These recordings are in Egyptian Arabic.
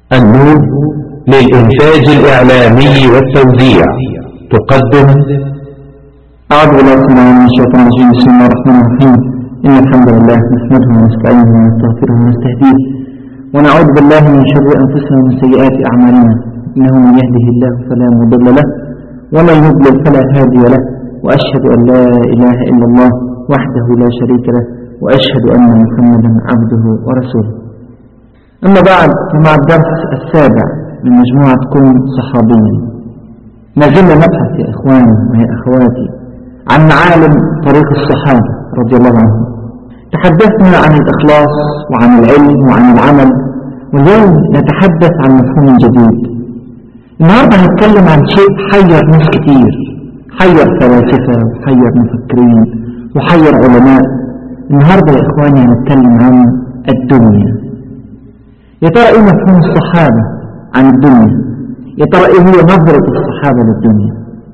النور للإنتاج الإعلامي والتوزيع تقدم أعوذ بالله من الشيطان الرجيم بسم الله الرحمن الرحيم إن الحمد لله نحمده ونستعينه ونستغفره ونستهديه ونعوذ بالله من شر أنفسنا ومن سيئات أعمالنا إنه من يهده الله فلا مضل له ومن يضلل فلا هادي له وأشهد أن لا إله إلا الله وحده لا شريك له وأشهد أن محمدا عبده ورسوله أما بعد فمع الدرس السابع من مجموعة كن صحابيا ما زلنا نبحث يا إخواني ويا أخواتي عن معالم طريق الصحابة رضي الله عنهم تحدثنا عن الإخلاص وعن العلم وعن العمل واليوم نتحدث عن مفهوم جديد النهاردة هنتكلم عن شيء حير ناس كتير حير فلاسفة وحير مفكرين وحير علماء النهاردة يا إخواني هنتكلم عن الدنيا يا ترى إيه مفهوم الصحابة عن الدنيا يا ترى إيه هي نظرة الصحابة للدنيا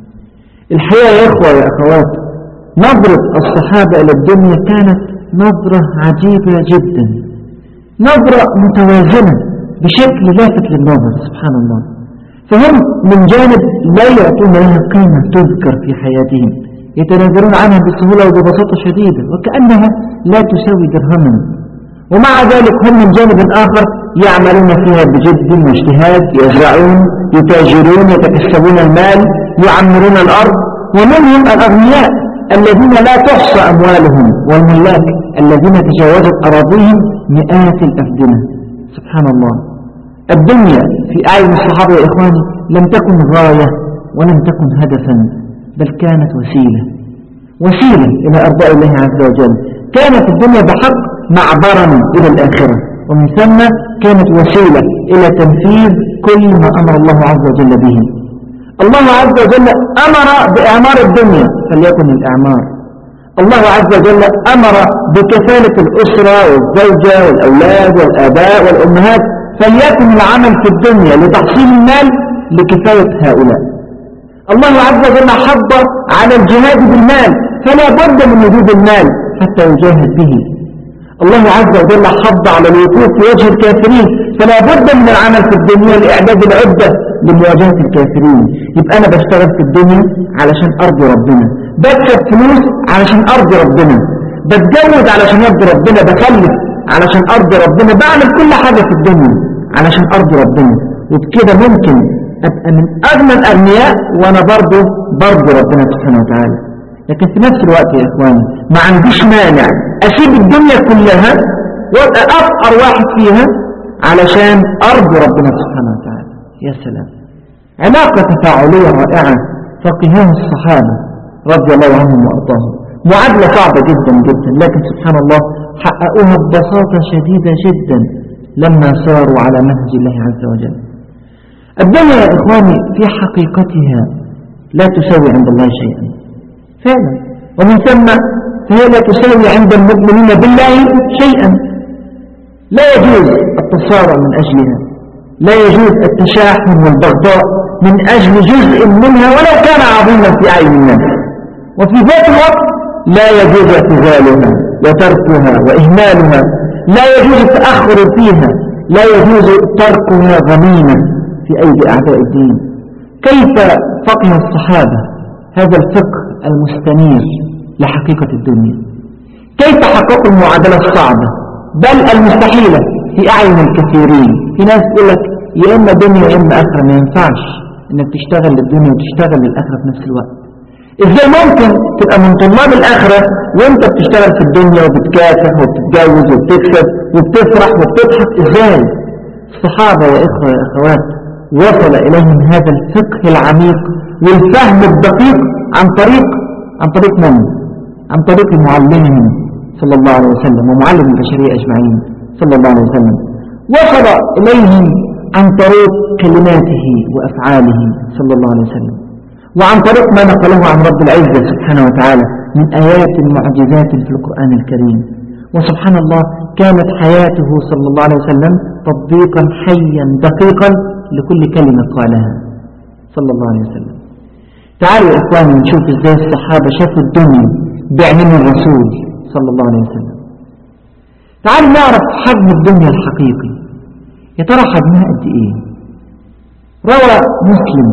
الحقيقة يا إخوة يا أخوات نظرة الصحابة إلى الدنيا كانت نظرة عجيبة جدا نظرة متوازنة بشكل لافت للنظر سبحان الله فهم من جانب لا يعطون لها قيمة تذكر في حياتهم يتنازلون عنها بسهولة وببساطة شديدة وكأنها لا تساوي درهما ومع ذلك هم من جانب آخر يعملون فيها بجد واجتهاد يزرعون يتاجرون يتكسبون المال يعمرون الأرض ومنهم الأغنياء الذين لا تحصى أموالهم والملاك الذين تجاوزت أراضيهم مئات الأفدنة سبحان الله الدنيا في أعين الصحابة يا إخواني لم تكن غاية ولم تكن هدفا بل كانت وسيلة وسيلة إلى أرضاء الله عز وجل كانت الدنيا بحق معبرا إلى الآخرة ومن ثم كانت وسيلة إلى تنفيذ كل ما أمر الله عز وجل به الله عز وجل أمر بإعمار الدنيا فليكن الإعمار الله عز وجل أمر بكفالة الأسرة والزوجة والأولاد والآباء والأمهات فليكن العمل في الدنيا لتحصيل المال لكفاية هؤلاء الله عز وجل حض على الجهاد بالمال فلا بد من وجود المال حتى يجاهد به الله عز وجل حض على الوقوف في وجه الكافرين فلا بد من العمل في الدنيا لإعداد العدة لمواجهة الكافرين يبقى أنا بشتغل في الدنيا علشان أرضي ربنا بكسب فلوس علشان أرضي ربنا بتجوز علشان أرضي ربنا بخلف علشان أرضي ربنا بعمل كل حاجة في الدنيا علشان أرضي ربنا وبكده ممكن أبقى من أغنى الأغنياء وأنا برضه برضي ربنا سبحانه وتعالى لكن في نفس الوقت يا إخواني ما عنديش مانع أسيب الدنيا كلها وأبقى أفقر واحد فيها علشان أرضي ربنا سبحانه وتعالى يا سلام علاقة تفاعلية رائعة فقهها الصحابة رضي الله عنهم وأرضاهم معادلة صعبة جدا جدا لكن سبحان الله حققوها ببساطة شديدة جدا لما ساروا على نهج الله عز وجل الدنيا يا إخواني في حقيقتها لا تساوي عند الله شيئا فعلا ومن ثم فهي لا تساوي عند المؤمنين بالله شيئا لا يجوز التصارع من أجلها لا يجوز التشاحن والبغضاء من أجل جزء منها ولو كان عظيما في أعين الناس وفي ذات الوقت لا يجوز اعتزالها وتركها وإهمالها لا يجوز التأخر فيها لا يجوز تركها ضمينا في أيدي أعداء الدين كيف فقه الصحابة هذا الفقه المستنير لحقيقة الدنيا كيف حققوا المعادلة الصعبة بل المستحيلة في أعين الكثيرين في ناس تقول لك يا إما دنيا يا إما آخرة ما ينفعش إنك تشتغل للدنيا وتشتغل للآخرة في نفس الوقت إزاي ممكن تبقى من طلاب الآخرة وإنت بتشتغل في الدنيا وبتكافح وبتتجوز وبتكسب وبتفرح وبتضحك إزاي الصحابة يا إخوة يا أخوات وصل إليهم هذا الفقه العميق والفهم الدقيق عن طريق عن طريق من؟ عن طريق معلمهم صلى الله عليه وسلم ومعلم البشرية أجمعين صلى الله عليه وسلم وصل إليهم عن طريق كلماته وأفعاله صلى الله عليه وسلم وعن طريق ما نقله عن رب العزة سبحانه وتعالى من آيات معجزات في القرآن الكريم وسبحان الله كانت حياته صلى الله عليه وسلم تطبيقا حيا دقيقا لكل كلمة قالها صلى الله عليه وسلم تعالوا يا إخواني نشوف إزاي الصحابة شافوا الدنيا بعلم الرسول صلى الله عليه وسلم تعالوا نعرف حجم الدنيا الحقيقي يا ترى حجمها قد ايه روى مسلم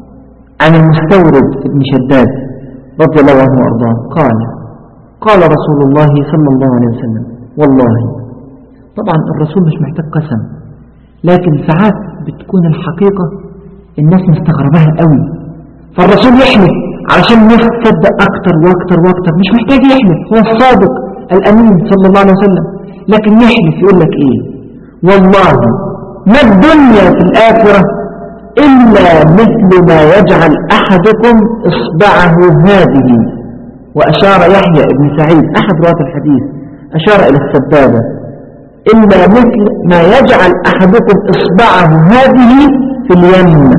عن المستورد ابن شداد رضي الله عنه وارضاه قال قال رسول الله صلى الله عليه وسلم والله طبعا الرسول مش محتاج قسم لكن ساعات بتكون الحقيقة الناس مستغربها قوي فالرسول يحلف علشان الناس تصدق أكتر وأكتر وأكتر مش محتاج يحلف هو الصادق الأمين صلى الله عليه وسلم لكن يحلف يقول لك إيه والله ما الدنيا في الآخرة إلا مثل ما يجعل أحدكم إصبعه هذه وأشار يحيى بن سعيد أحد رواة الحديث أشار إلى السبابة إلا مثل ما يجعل أحدكم إصبعه هذه في اليم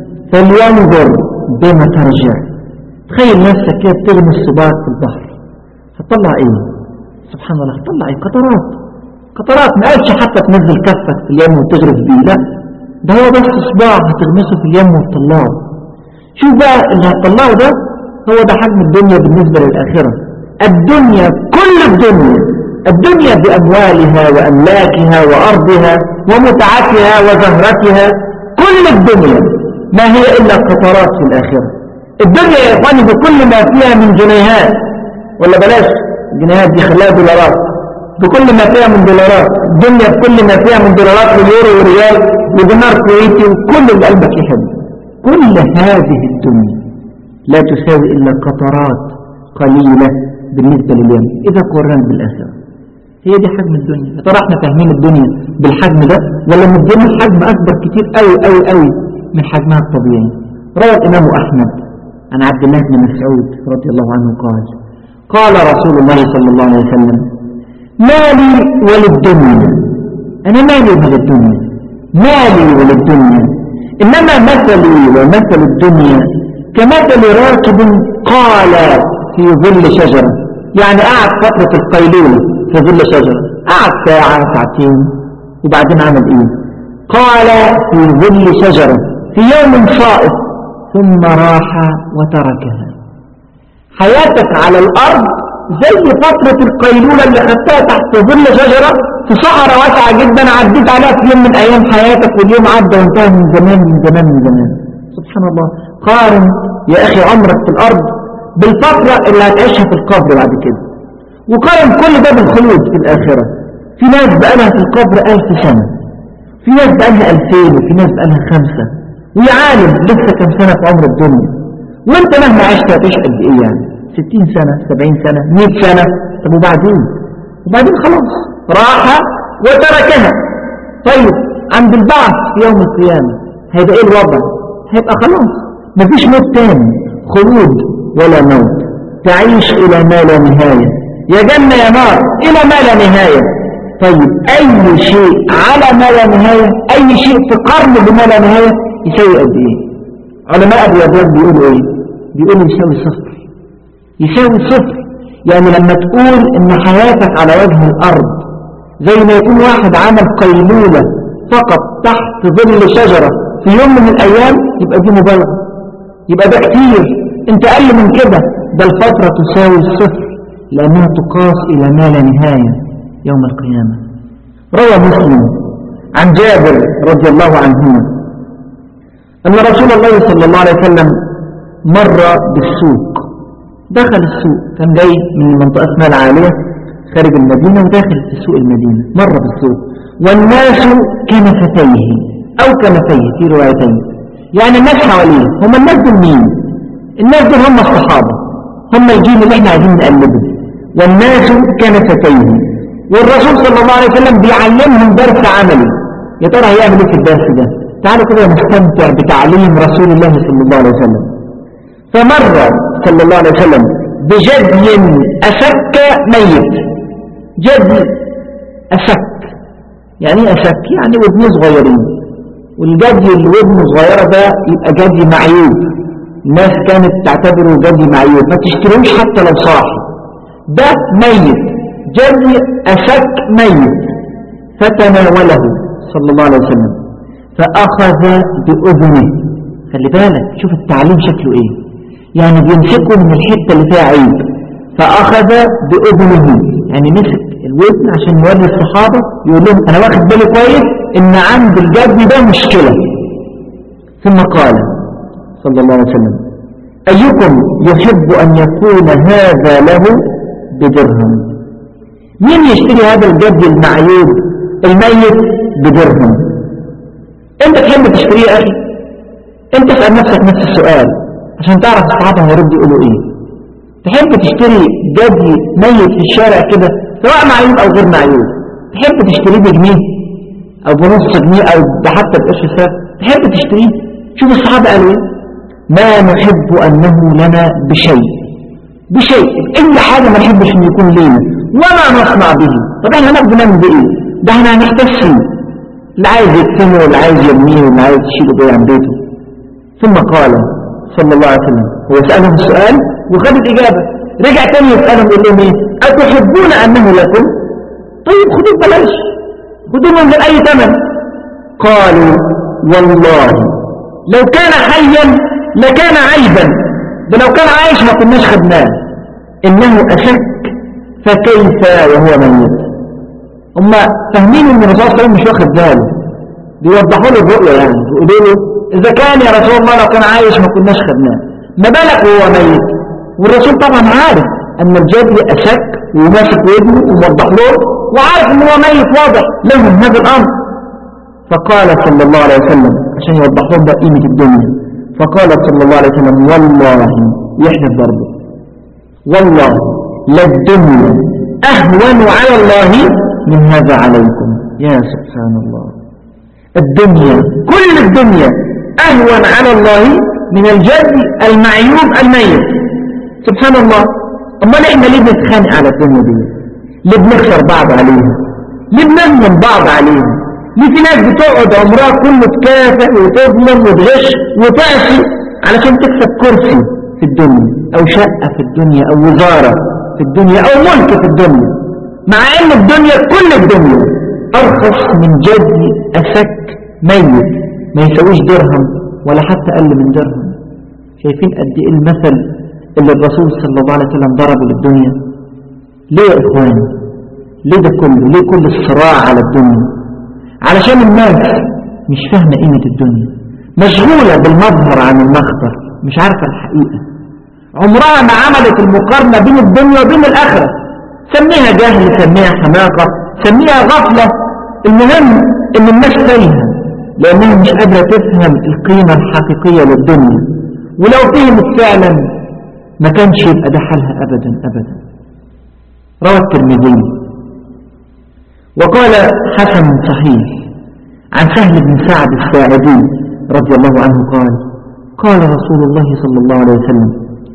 فلينظر بما ترجع تخيل نفسك كده ترمي الصباع في البحر هتطلع ايه سبحان الله هتطلع ايه قطرات قطرات ما قالش حتى تنزل كفك في اليم وتغرف بيه لا ده هو بس صباع هتغمسه في اليم وتطلعه شوف بقى اللي هتطلعه ده هو ده حجم الدنيا بالنسبة للآخرة الدنيا كل الدنيا الدنيا بأموالها وأملاكها وأرضها ومتعتها وزهرتها كل الدنيا ما هي إلا قطرات في الآخرة الدنيا يا إخواني بكل ما فيها من جنيهات ولا بلاش الجنيهات دي خلاها دولارات بكل ما فيها من دولارات الدنيا بكل ما فيها من دولارات ويورو وريال ودينار كويتي وكل اللي قلبك يحب كل هذه الدنيا لا تساوي إلا قطرات قليلة بالنسبة لليوم إذا قرنت بالآخرة هي دي حجم الدنيا يا ترى احنا فاهمين الدنيا بالحجم ده ولا مدينا حجم أكبر كتير قوي قوي قوي من حجمها الطبيعي روى الإمام أحمد عن عبد الله بن مسعود رضي الله عنه قال قال رسول الله صلى الله عليه وسلم مالي وللدنيا أنا مالي وللدنيا مالي وللدنيا إنما مثلي ومثل الدنيا كمثل راكب قال في ظل شجرة يعني قعد فترة القيلولة في ظل شجرة قعد ساعة ساعتين وبعدين عمل ايه قال في ظل شجرة في يوم صائف ثم راح وتركها حياتك على الأرض زي فترة القيلولة اللي خدتها تحت ظل شجرة في صحراء واسعة جدا عديت عليها في يوم من أيام حياتك واليوم عدى وانتهى من زمان من زمان من زمان سبحان الله قارن يا أخي عمرك في الأرض بالفترة اللي هتعيشها في القبر بعد كده وقارن كل ده بالخلود في الآخرة في ناس بقالها في القبر ألف سنة في ناس بقالها ألفين وفي ناس بقالها خمسة ويا عالم لسه كم سنة في عمر الدنيا وانت مهما عشت هتعيش قد ايه يعني ستين سنة سبعين سنة مئة سنة طب وبعدين وبعدين خلاص راح وتركها طيب عند البعث في يوم القيامة هيبقى ايه الوضع هيبقى خلاص مفيش موت تاني خلود ولا موت تعيش إلى ما لا نهاية يا جنة يا نار إلى ما لا نهاية طيب أي شيء على ما لا نهاية أي شيء في قرن بما لا نهاية يساوي قد إيه علماء الرياضيات بيقولوا إيه بيقولوا يساوي صفر يساوي صفر يعني لما تقول إن حياتك على وجه الأرض زي ما يكون واحد عمل قيلولة فقط تحت ظل شجرة في يوم من الأيام يبقى دي مبالغة يبقى ده كتير انت أقل من كده ده الفترة تساوي الصفر لأنها تقاس إلى ما لا نهاية يوم القيامة روى مسلم عن جابر رضي الله عنهما أن رسول الله صلى الله عليه وسلم مر بالسوق دخل السوق كان جاي من منطقة اسمها العالية خارج المدينة وداخل في سوق المدينة مر بالسوق والناس كنفتيه أو كنفيه في روايتين يعني الناس حواليه هم الناس دول مين الناس دول هم الصحابة هم الجيل اللي احنا عايزين نقلده والناس كنفتيه والرسول صلى الله عليه وسلم بيعلمهم درس عملي يا ترى هيعمل ايه في الدرس ده تعالوا كده نستمتع بتعليم رسول الله صلى الله عليه وسلم فمر صلى الله عليه وسلم بجدي أسك ميت جدي أسك يعني ايه أسك يعني ودنيه صغيرين والجدي اللي ودنه صغيرة ده يبقى جدي معيوب الناس كانت تعتبره جدي معيوب ما تشتروش حتى لو صاحي ده ميت جدي أسك ميت فتناوله صلى الله عليه وسلم فأخذ بأذنه خلي بالك شوف التعليم شكله ايه يعني بيمسكه من الحتة اللي فيها عيب فأخذ بأذنه يعني مسك الودن عشان يوري الصحابة يقول لهم أنا واخد بالي كويس إن عند الجد ده مشكلة ثم قال صلى الله عليه وسلم أيكم يحب أن يكون هذا له بدرهم مين يشتري هذا الجد المعيوب الميت بدرهم انت تحب تشتريه يا أخي انت اسأل نفسك نفس السؤال عشان تعرف الصحابة هيردوا يقولوا ايه تحب تشتري جدي ميت في الشارع كده سواء معيوب او غير معيوب تحب تشتريه بجنيه او بنص جنيه او حتى بقرش ساعة تحب تشتريه شوف الصحابة قالوا ايه ما نحب انه لنا بشيء بشيء اي حاجة ما نحبش ان يكون لينا وما نصنع به طب احنا هناخده نعمل بايه ده احنا هنحتاج فيه اللي عايز يدفنه واللي عايز يرميه واللي عايز يشيله بيه عن بيته ثم قال صلى الله عليه وسلم هو سألهم السؤال وخد الإجابة رجع تاني يسألهم يقول لهم ايه أتحبون أنه لكم طيب خدوه ببلاش خدوه من غير أي ثمن قالوا والله لو كان حيا لكان عيبا ده لو كان عايش ما كناش خدناه إنه أشك فكيف وهو ميت هم فاهمين ان الرسول صلى الله عليه وسلم مش واخد باله بيوضحوا له الرؤيا يعني بيقولوا له اذا كان يا رسول الله لو كان عايش ما كناش خدناه ما بالك وهو ميت والرسول طبعا عارف ان الجدي اشك وماسك ودنه وموضح له وعارف ان هو ميت واضح لهم هذا الامر فقال صلى الله عليه وسلم عشان يوضح لهم بقى قيمه الدنيا فقال صلى الله عليه وسلم والله يحدث برضه والله للدنيا اهون على الله من هذا عليكم يا سبحان الله الدنيا كل الدنيا أهون على الله من الجد المعيوب الميت سبحان الله أمال إحنا ليه بنتخانق على الدنيا دي ليه بنخسر بعض عليها ليه بنظلم بعض عليها ليه في ناس بتقعد عمرها كله تكافئ وتظلم وتغش وتعصي علشان تكسب كرسي في الدنيا أو شقة في الدنيا أو وزارة في الدنيا أو ملك في الدنيا مع ان الدنيا كل الدنيا ارخص من جدي اسك ميت ما يسويش درهم ولا حتى اقل من درهم شايفين قد ايه المثل اللي الرسول صلى الله عليه وسلم ضربه للدنيا ليه يا اخواني ليه ده كله ليه كل الصراع على الدنيا علشان الناس مش فاهمه قيمه الدنيا مشغوله بالمظهر عن المخبر مش عارفه الحقيقه عمرها ما عملت المقارنه بين الدنيا وبين الاخره سميها جهل سميها حماقة سميها غفلة المهم ان الناس تايهة لانها مش قادرة تفهم القيمة الحقيقية للدنيا ولو فهمت فعلا ما كانش يبقى ده حالها ابدا ابدا روى الترمذي وقال حسن صحيح عن سهل بن سعد الساعدي رضي الله عنه قال قال رسول الله صلى الله عليه وسلم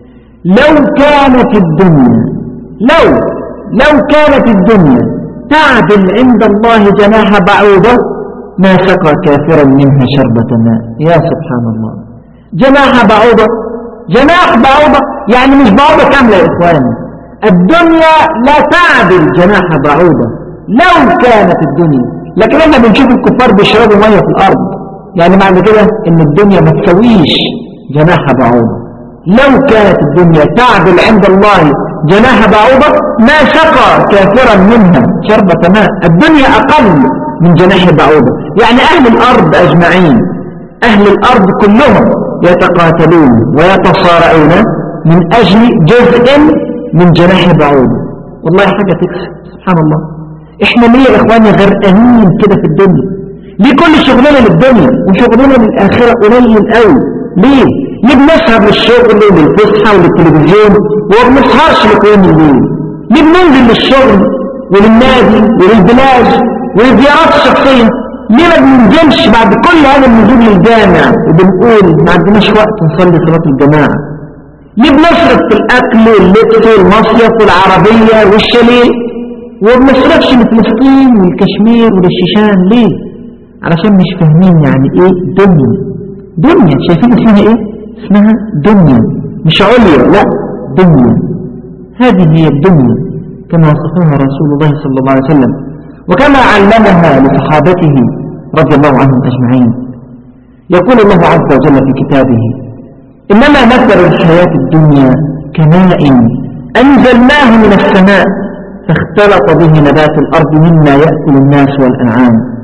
لو كانت الدنيا لو لو كانت الدنيا تعدل عند الله جناح بعوضة ما سقى كافرا منها شربة ماء يا سبحان الله جناح بعوضة جناح بعوضة يعني مش بعوضة كاملة يا إخواني الدنيا لا تعدل جناح بعوضة لو كانت الدنيا لكن احنا بنشوف الكفار بيشربوا مية في الأرض يعني معنى كده ان الدنيا ما تسويش جناح بعوضة لو كانت الدنيا تعدل عند الله جناح بعوضة ما سقى كافرا منها شربة ماء الدنيا أقل من جناح بعوضة يعني أهل الأرض أجمعين أهل الأرض كلهم يتقاتلون ويتصارعون من أجل جزء من جناح بعوضة والله حاجة تكسب سبحان الله احنا ليه يا اخواني غرقانين كده في الدنيا ليه كل شغلنا للدنيا وشغلنا للآخرة قليل قوي ليه ليه بنسهر للشغل وللفسحة وللتلفزيون وما بنسهرش لقيام الليل ليه بننزل للشغل وللنادي وللبلاج وللزيارات الشخصية ليه ما بننزلش بعد كل هذا النزول للجامع وبنقول ما عندناش وقت نصلي صلاة الجماعة ليه بنصرف في الأكل واللبس والمصيف والعربية والشاليه وبنصرفش لفلسطين والكشمير وللشيشان ليه علشان مش فاهمين يعني ايه دنيا دنيا شايفين اسمها ايه اسمها دنيا مش عليا لا دنيا هذه هي الدنيا كما وصفها رسول الله صلى الله عليه وسلم وكما علمها لصحابته رضي الله عنهم أجمعين يقول الله عز وجل في كتابه إنما مثل الحياة الدنيا كماء أنزلناه من السماء فاختلط به نبات الأرض مما يأكل الناس والأنعام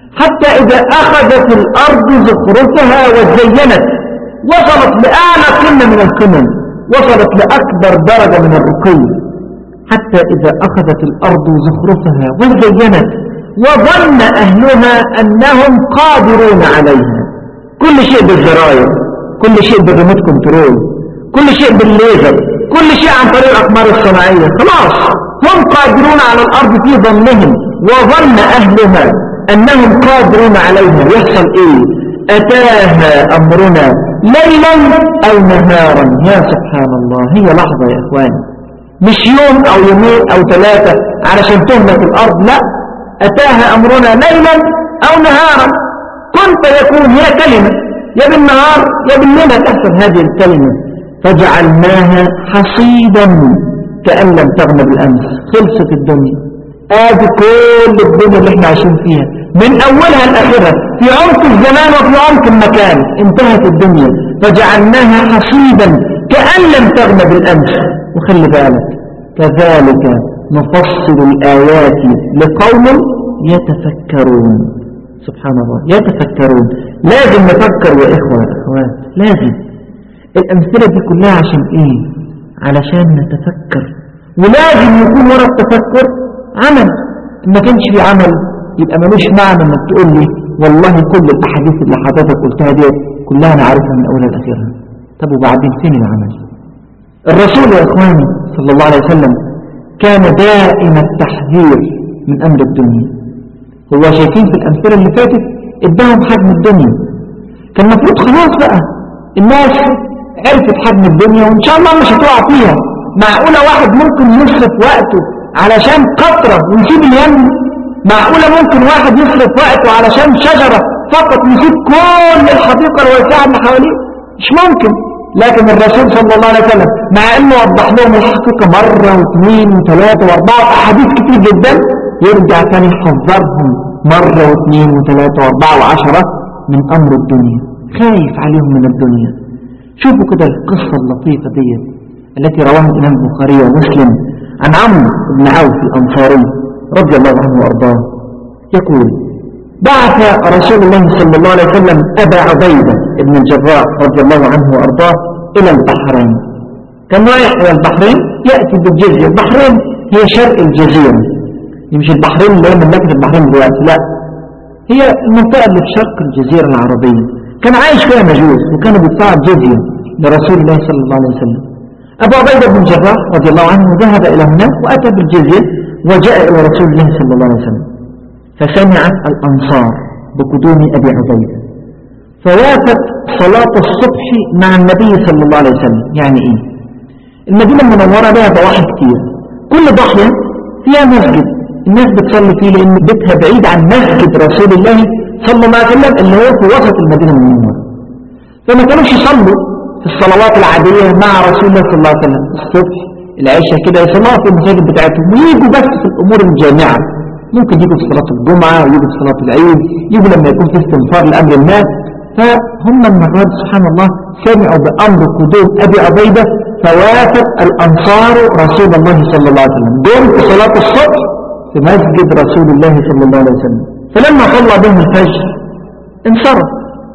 حتى إذا أخذت الأرض زخرفها وزينت وصلت لأعلى قمة من القمم وصلت لأكبر درجة من الرقي حتى إذا أخذت الأرض زخرفها وزينت وظن أهلها أنهم قادرون عليها كل شيء بالزراير كل شيء بالريموت كنترول كل شيء بالليزر كل شيء عن طريق الأقمار الصناعية خلاص هم قادرون على الأرض في ظنهم وظن أهلها أنهم قادرون عليها يحصل إيه أتاها أمرنا ليلا أو نهارا يا سبحان الله هي لحظة يا إخواني مش يوم أو يومين أو ثلاثة علشان تهلك الأرض لا أتاها أمرنا ليلا أو نهارا كنت يكون هي كلمة يا بالنهار يا بالليل تحصل هذه الكلمة فجعلناها حصيدا كأن لم تغن بالأمس خلصت الدنيا آدي كل الدنيا اللي احنا عايشين فيها من أولها لآخرها في عمق الزمان وفي عمق المكان انتهت الدنيا فجعلناها حصيدا كأن لم تغن بالأمس وخلي بالك كذلك نفصل الآيات لقوم يتفكرون سبحان الله يتفكرون لازم نفكر يا إخوة أخوات لازم الأمثلة دي كلها عشان إيه علشان نتفكر ولازم يكون ورا التفكر عمل ما كانش في عمل يبقى ملوش معنى انك تقول لي والله كل الاحاديث اللي حضرتك قلتها دي كلها انا عارفها من اولها لاخرها طب وبعدين فين العمل الرسول يا اخواني صلى الله عليه وسلم كان دائم التحذير من امر الدنيا هو شايفين في الامثله اللي فاتت اداهم حجم الدنيا كان المفروض خلاص بقى الناس عرفت حجم الدنيا وان شاء الله مش هتقع فيها معقوله واحد ممكن يصرف وقته علشان قطره ويسيب اليم معقولة ممكن واحد يصرف وقته علشان شجرة فقط يسيب كل الحديقة الواسعة اللي حواليه مش ممكن لكن الرسول صلى الله عليه وسلم مع انه وضح لهم الحقيقة مرة واثنين وثلاثة واربعة احاديث كتير جدا يرجع تاني يحذرهم مرة واثنين وثلاثة واربعة وعشرة من امر الدنيا خايف عليهم من الدنيا شوفوا كده القصة اللطيفة دي التي رواها الامام البخاري ومسلم عن عمرو بن عوف الانصاري رضي الله عنه وارضاه يقول بعث رسول الله صلى الله عليه وسلم أبا عبيدة بن الجراح رضي الله عنه وأرضاه إلى البحرين كان رايح إلى البحرين يأتي بالجزية البحرين هي شرق الجزيرة مش البحرين اللي هي مملكة البحرين دلوقتي لا هي المنطقة اللي في شرق الجزيرة العربية كان عايش فيها مجوس وكانوا بيدفعوا الجزية لرسول الله صلى الله عليه وسلم أبو عبيدة بن الجراح رضي الله عنه ذهب إلى هناك وأتى بالجزية وجاء إلى رسول الله صلى الله عليه وسلم فسمع الأنصار بقدوم أبي عبيدة فوافت صلاة الصبح مع النبي صلى الله عليه وسلم يعني إيه المدينة المنورة لها ضواحي كتير كل ضاحية فيها مسجد الناس بتصلي فيه لأن بيتها بعيد عن مسجد رسول الله صلى الله عليه وسلم اللي هو في وسط المدينة المنورة فما كانوش يصلوا في الصلوات العادية مع رسول الله صلى الله عليه وسلم الصبح العشاء كده يصلوا في المساجد بتاعتهم ويجوا بس في الأمور الجامعة ممكن يجوا في صلاة الجمعة ويجوا في صلاة العيد يجوا لما يكون في استنفار لأمر الناس فهم المرة دي سبحان الله سمعوا بأمر قدوم أبي عبيدة فوافت الأنصار رسول الله صلى الله عليه وسلم دول في صلاة الصبح في مسجد رسول الله صلى الله عليه وسلم فلما صلى بهم الفجر انصرف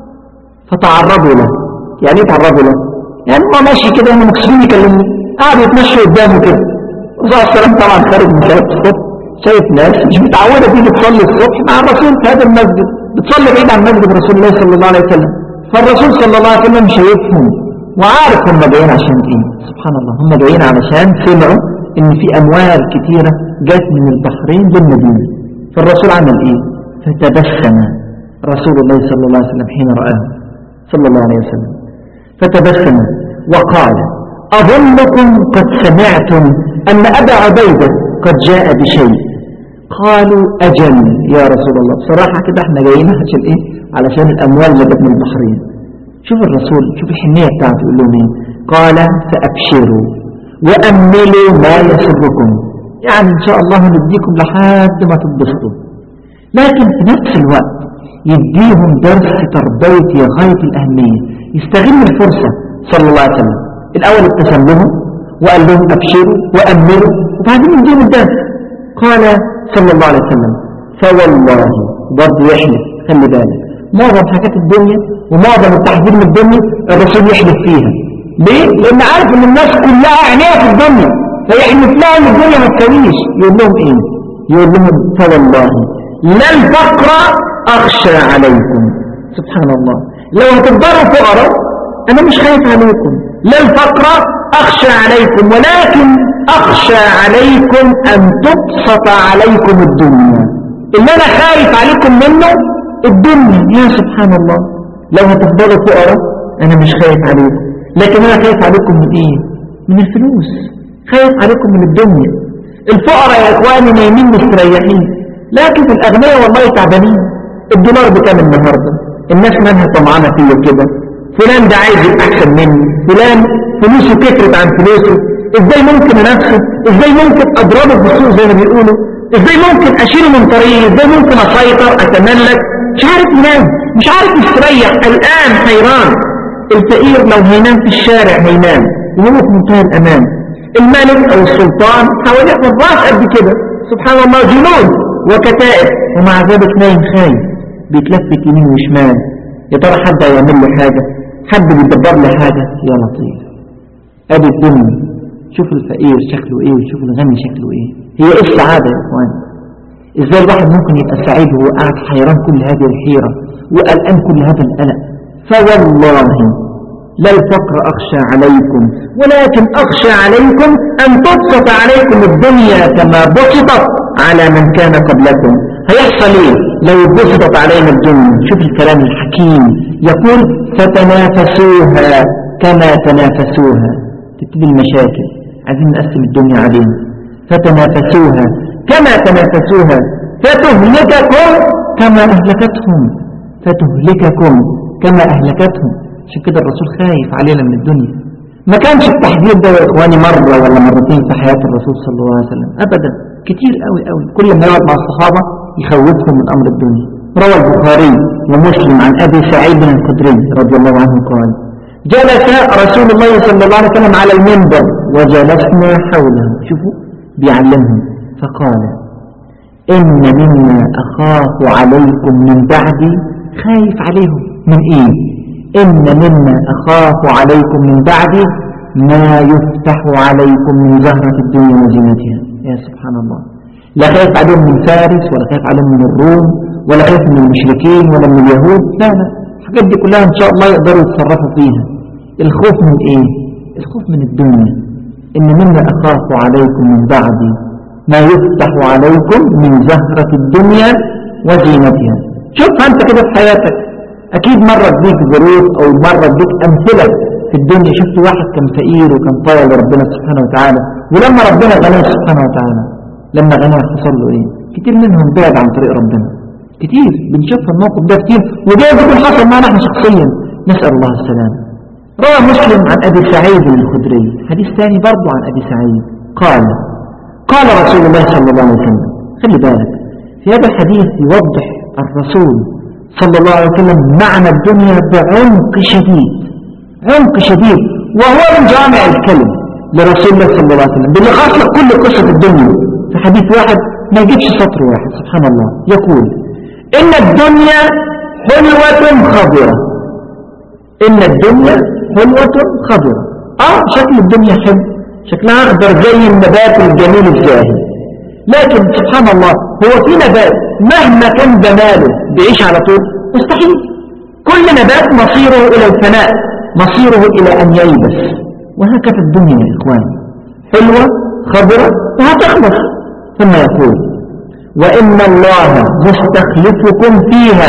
فتعرضوا له يعني ايه تعرضوا له يعني هو ماشي كده هم مكسرين يكلمني قاعد يتمشى قدامه كده الرسول صلى الله عليه وسلم طبعا خارج من صلاة الصبح شايف ناس مش متعودة تيجي تصلي الصبح مع الرسول في هذا المسجد بتصلي بعيد عن مسجد رسول الله صلى الله عليه وسلم فالرسول صلى الله عليه وسلم شايفهم وعارف هم جايين عشان ايه سبحان الله هم جايين علشان سمعوا ان في اموال كتيرة جات من البحرين للمدينة فالرسول عمل ايه فتبسم رسول الله صلى الله عليه وسلم حين رآه صلى الله عليه وسلم فتبسم وقال أظنكم قد سمعتم أن أبا عبيدة قد جاء بشيء قالوا أجل يا رسول الله صراحة كده احنا جايين عشان ايه علشان الأموال اللي جت من البحرين شوف الرسول شوف الحنية بتاعته يقول لهم ايه قال فأبشروا وأملوا ما يسركم يعني إن شاء الله نديكم لحد ما تتبسطوا لكن في نفس الوقت يديهم درس تربية غاية الأهمية يستغل الفرصة صلى الله عليه وسلم الأول ابتسم لهم وقال لهم أبشروا وأملوا وبعدين يديهم الدرس قال صلى الله عليه وسلم فوالله برضه يحلف خلي بالك معظم حاجات الدنيا ومعظم التحذير من الدنيا الرسول يحلف فيها ليه؟ لأن عارف إن الناس كلها عينيها في الدنيا فيحلف لها إن الدنيا ما تساويش يقول لهم إيه؟ يقول لهم فوالله لا الفقر أخشى عليكم سبحان الله لو هتفضلوا فقراء أنا مش خايف عليكم لا الفقر أخشى عليكم ولكن أخشى عليكم أن تبسط عليكم الدنيا اللي أنا خايف عليكم منه الدنيا يا سبحان الله لو هتفضلوا فقراء أنا مش خايف عليكم لكن أنا خايف عليكم من إيه من الفلوس خايف عليكم من الدنيا الفقراء يا إخواني نايمين مستريحين لكن الأغنياء والله تعبانين الدولار بكام النهاردة الناس منها طمعانة فيه كده فلان ده عايز يبقى أحسن مني فلان فلوسه كترت عن فلوسه ازاي ممكن انافسه ازاي ممكن اضربه بالسوق زي ما بيقولوا ازاي ممكن اشيله من طريقي ازاي ممكن اسيطر اتملك مش عارف ينام مش عارف يستريح الان حيران الفقير لو هينام في الشارع هينام وهو في منتهى الامان الملك او السلطان حواليه الراس قد كده سبحان الله جنود وكتائب ومع ذلك نايم خايف بيتلفت يمين وشمال يا ترى حد هيعمل له حاجه حد بيدبر له حاجه يا لطيف ادي الدنيا شوف الفقير شكله ايه وشوف الغني شكله ايه هي ايه السعادة يا اخوان ازاي الواحد ممكن يبقى سعيد وهو قاعد حيران كل هذه الحيرة وقلقان كل هذا القلق فوالله لا الفقر أخشى عليكم ولكن أخشى عليكم أن تبسط عليكم الدنيا كما بسطت على من كان قبلكم هيحصل ايه لو بسطت علينا الدنيا شوف الكلام الحكيم يقول فتنافسوها كما تنافسوها تبتدي المشاكل عايزين نقسم الدنيا علينا فتنافسوها كما تنافسوها فتهلككم كما أهلكتهم فتهلككم كما أهلكتهم عشان كده الرسول خايف علينا من الدنيا ما كانش التحذير ده يا إخواني مرة ولا مرتين في حياة الرسول صلى الله عليه وسلم أبدا كتير قوي قوي كل ما يقعد مع الصحابة يخوفهم من أمر الدنيا روى البخاري ومسلم عن أبي سعيد الخدري رضي الله عنه قال جلس رسول الله صلى الله عليه وسلم على المنبر وجلسنا حوله شوفوا بيعلمهم فقال إن مما أخاف عليكم من بعدي خايف عليهم من إيه إن مما أخاف عليكم من بعدي ما يفتح عليكم من زهرة الدنيا وزينتها يا سبحان الله لا خايف عليهم من فارس ولا خايف عليهم من الروم ولا خايف من المشركين ولا من اليهود لا لا الحاجات دي كلها إن شاء الله يقدروا يتصرفوا فيها الخوف من إيه الخوف من الدنيا إن مما أخاف عليكم من بعدي ما يفتح عليكم من زهرة الدنيا وزينتها شوفها أنت كده في حياتك أكيد مرت بيك ظروف أو مرت بيك أمثلة في الدنيا شفت واحد كان فقير وكان طايع لربنا سبحانه وتعالى ولما ربنا غناه سبحانه وتعالى لما غناه حصل له إيه كتير منهم بعد عن طريق ربنا كتير بنشوف الموقف ده كتير وده يكون حصل معنا احنا شخصيا نسأل الله السلامة روى مسلم عن أبي سعيد الخدري حديث ثاني برضو عن أبي سعيد قال قال رسول الله صلى الله عليه وسلم خلي بالك في هذا الحديث يوضح الرسول صلى الله عليه وسلم معنى الدنيا بعمق شديد عمق شديد وهو من جامع الكلم لرسول الله صلى الله عليه وسلم بلخص لك كل قصة الدنيا في حديث واحد ما يجيبش سطر واحد سبحان الله يقول إن الدنيا حلوة خضرة إن الدنيا حلوة خضرة آه شكل الدنيا حلو شكلها أخضر زي النبات الجميل الزاهي لكن سبحان الله هو في نبات مهما كان جماله بيعيش على طول مستحيل كل نبات مصيره إلى الفناء مصيره إلى أن ييبس وهكذا الدنيا يا إخواني حلوة خضرة وهتخلص ثم يقول وإن الله مستخلفكم فيها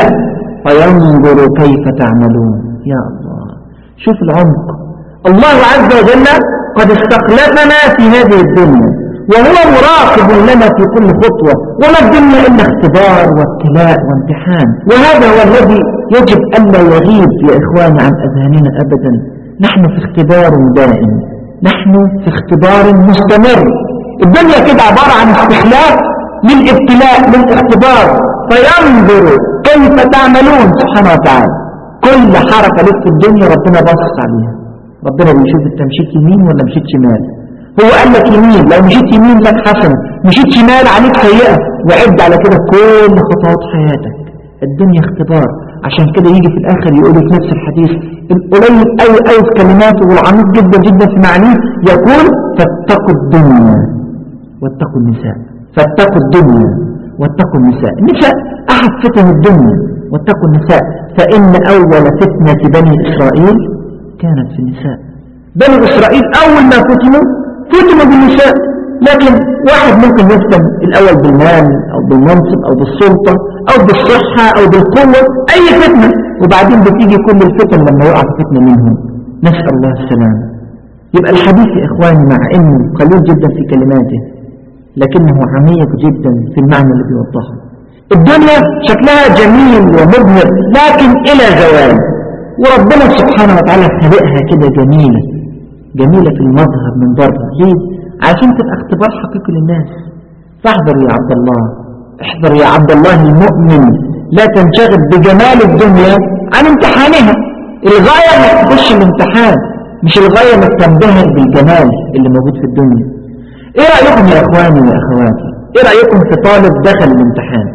فينظر كيف تعملون يا الله شوف العمق الله عز وجل قد استخلفنا في هذه الدنيا وهو مراقب لنا في كل خطوة وما الدنيا إلا اختبار وابتلاء وامتحان وهذا هو الذي يجب ألا يغيب يا إخواني عن أذهاننا أبدا نحن في اختبار دائم نحن في اختبار مستمر الدنيا كده عبارة عن استخلاف للابتلاء للاختبار فينظر كيف تعملون سبحانه وتعالى كل حركة لك في الدنيا ربنا باصص عليها ربنا بيشوف انت مشيت يمين ولا مشيت شمال هو قال لك يمين لو مشيت يمين لك حسنة مشيت شمال عليك سيئة وعد على كده كل خطوات حياتك الدنيا اختبار عشان كده يجي في الآخر يقول في نفس الحديث القليل قوي قوي في كلماته والعميق جدا جدا في معانيه يقول فاتقوا الدنيا واتقوا النساء فاتقوا الدنيا واتقوا النساء النساء أحد فتن الدنيا واتقوا النساء فإن أول فتنة بني إسرائيل كانت في النساء بني إسرائيل أول ما فتنوا فتنوا بالنساء لكن واحد ممكن يفتن الأول بالمال أو بالمنصب أو بالسلطة أو بالصحة أو بالقوة أي فتنة وبعدين بتيجي كل الفتن لما يقع في فتنة منهم نسأل الله السلامة يبقى الحديث يا إخواني مع أنه قليل جدا في كلماته لكنه عميق جدا في المعنى اللي بيوضحه الدنيا شكلها جميل ومبهر لكن إلى زوال وربنا سبحانه وتعالى خلقها كده جميلة جميلة في المظهر من بره ليه؟ عشان تبقى اختبار حقيقي للناس فاحذر يا عبد الله احذر يا عبد الله المؤمن لا تنشغل بجمال الدنيا عن امتحانها الغاية انك تخش الامتحان مش الغاية انك تنبهر بالجمال اللي موجود في الدنيا ايه رأيكم يا اخواني ويا اخواتي ايه رأيكم في طالب دخل الامتحان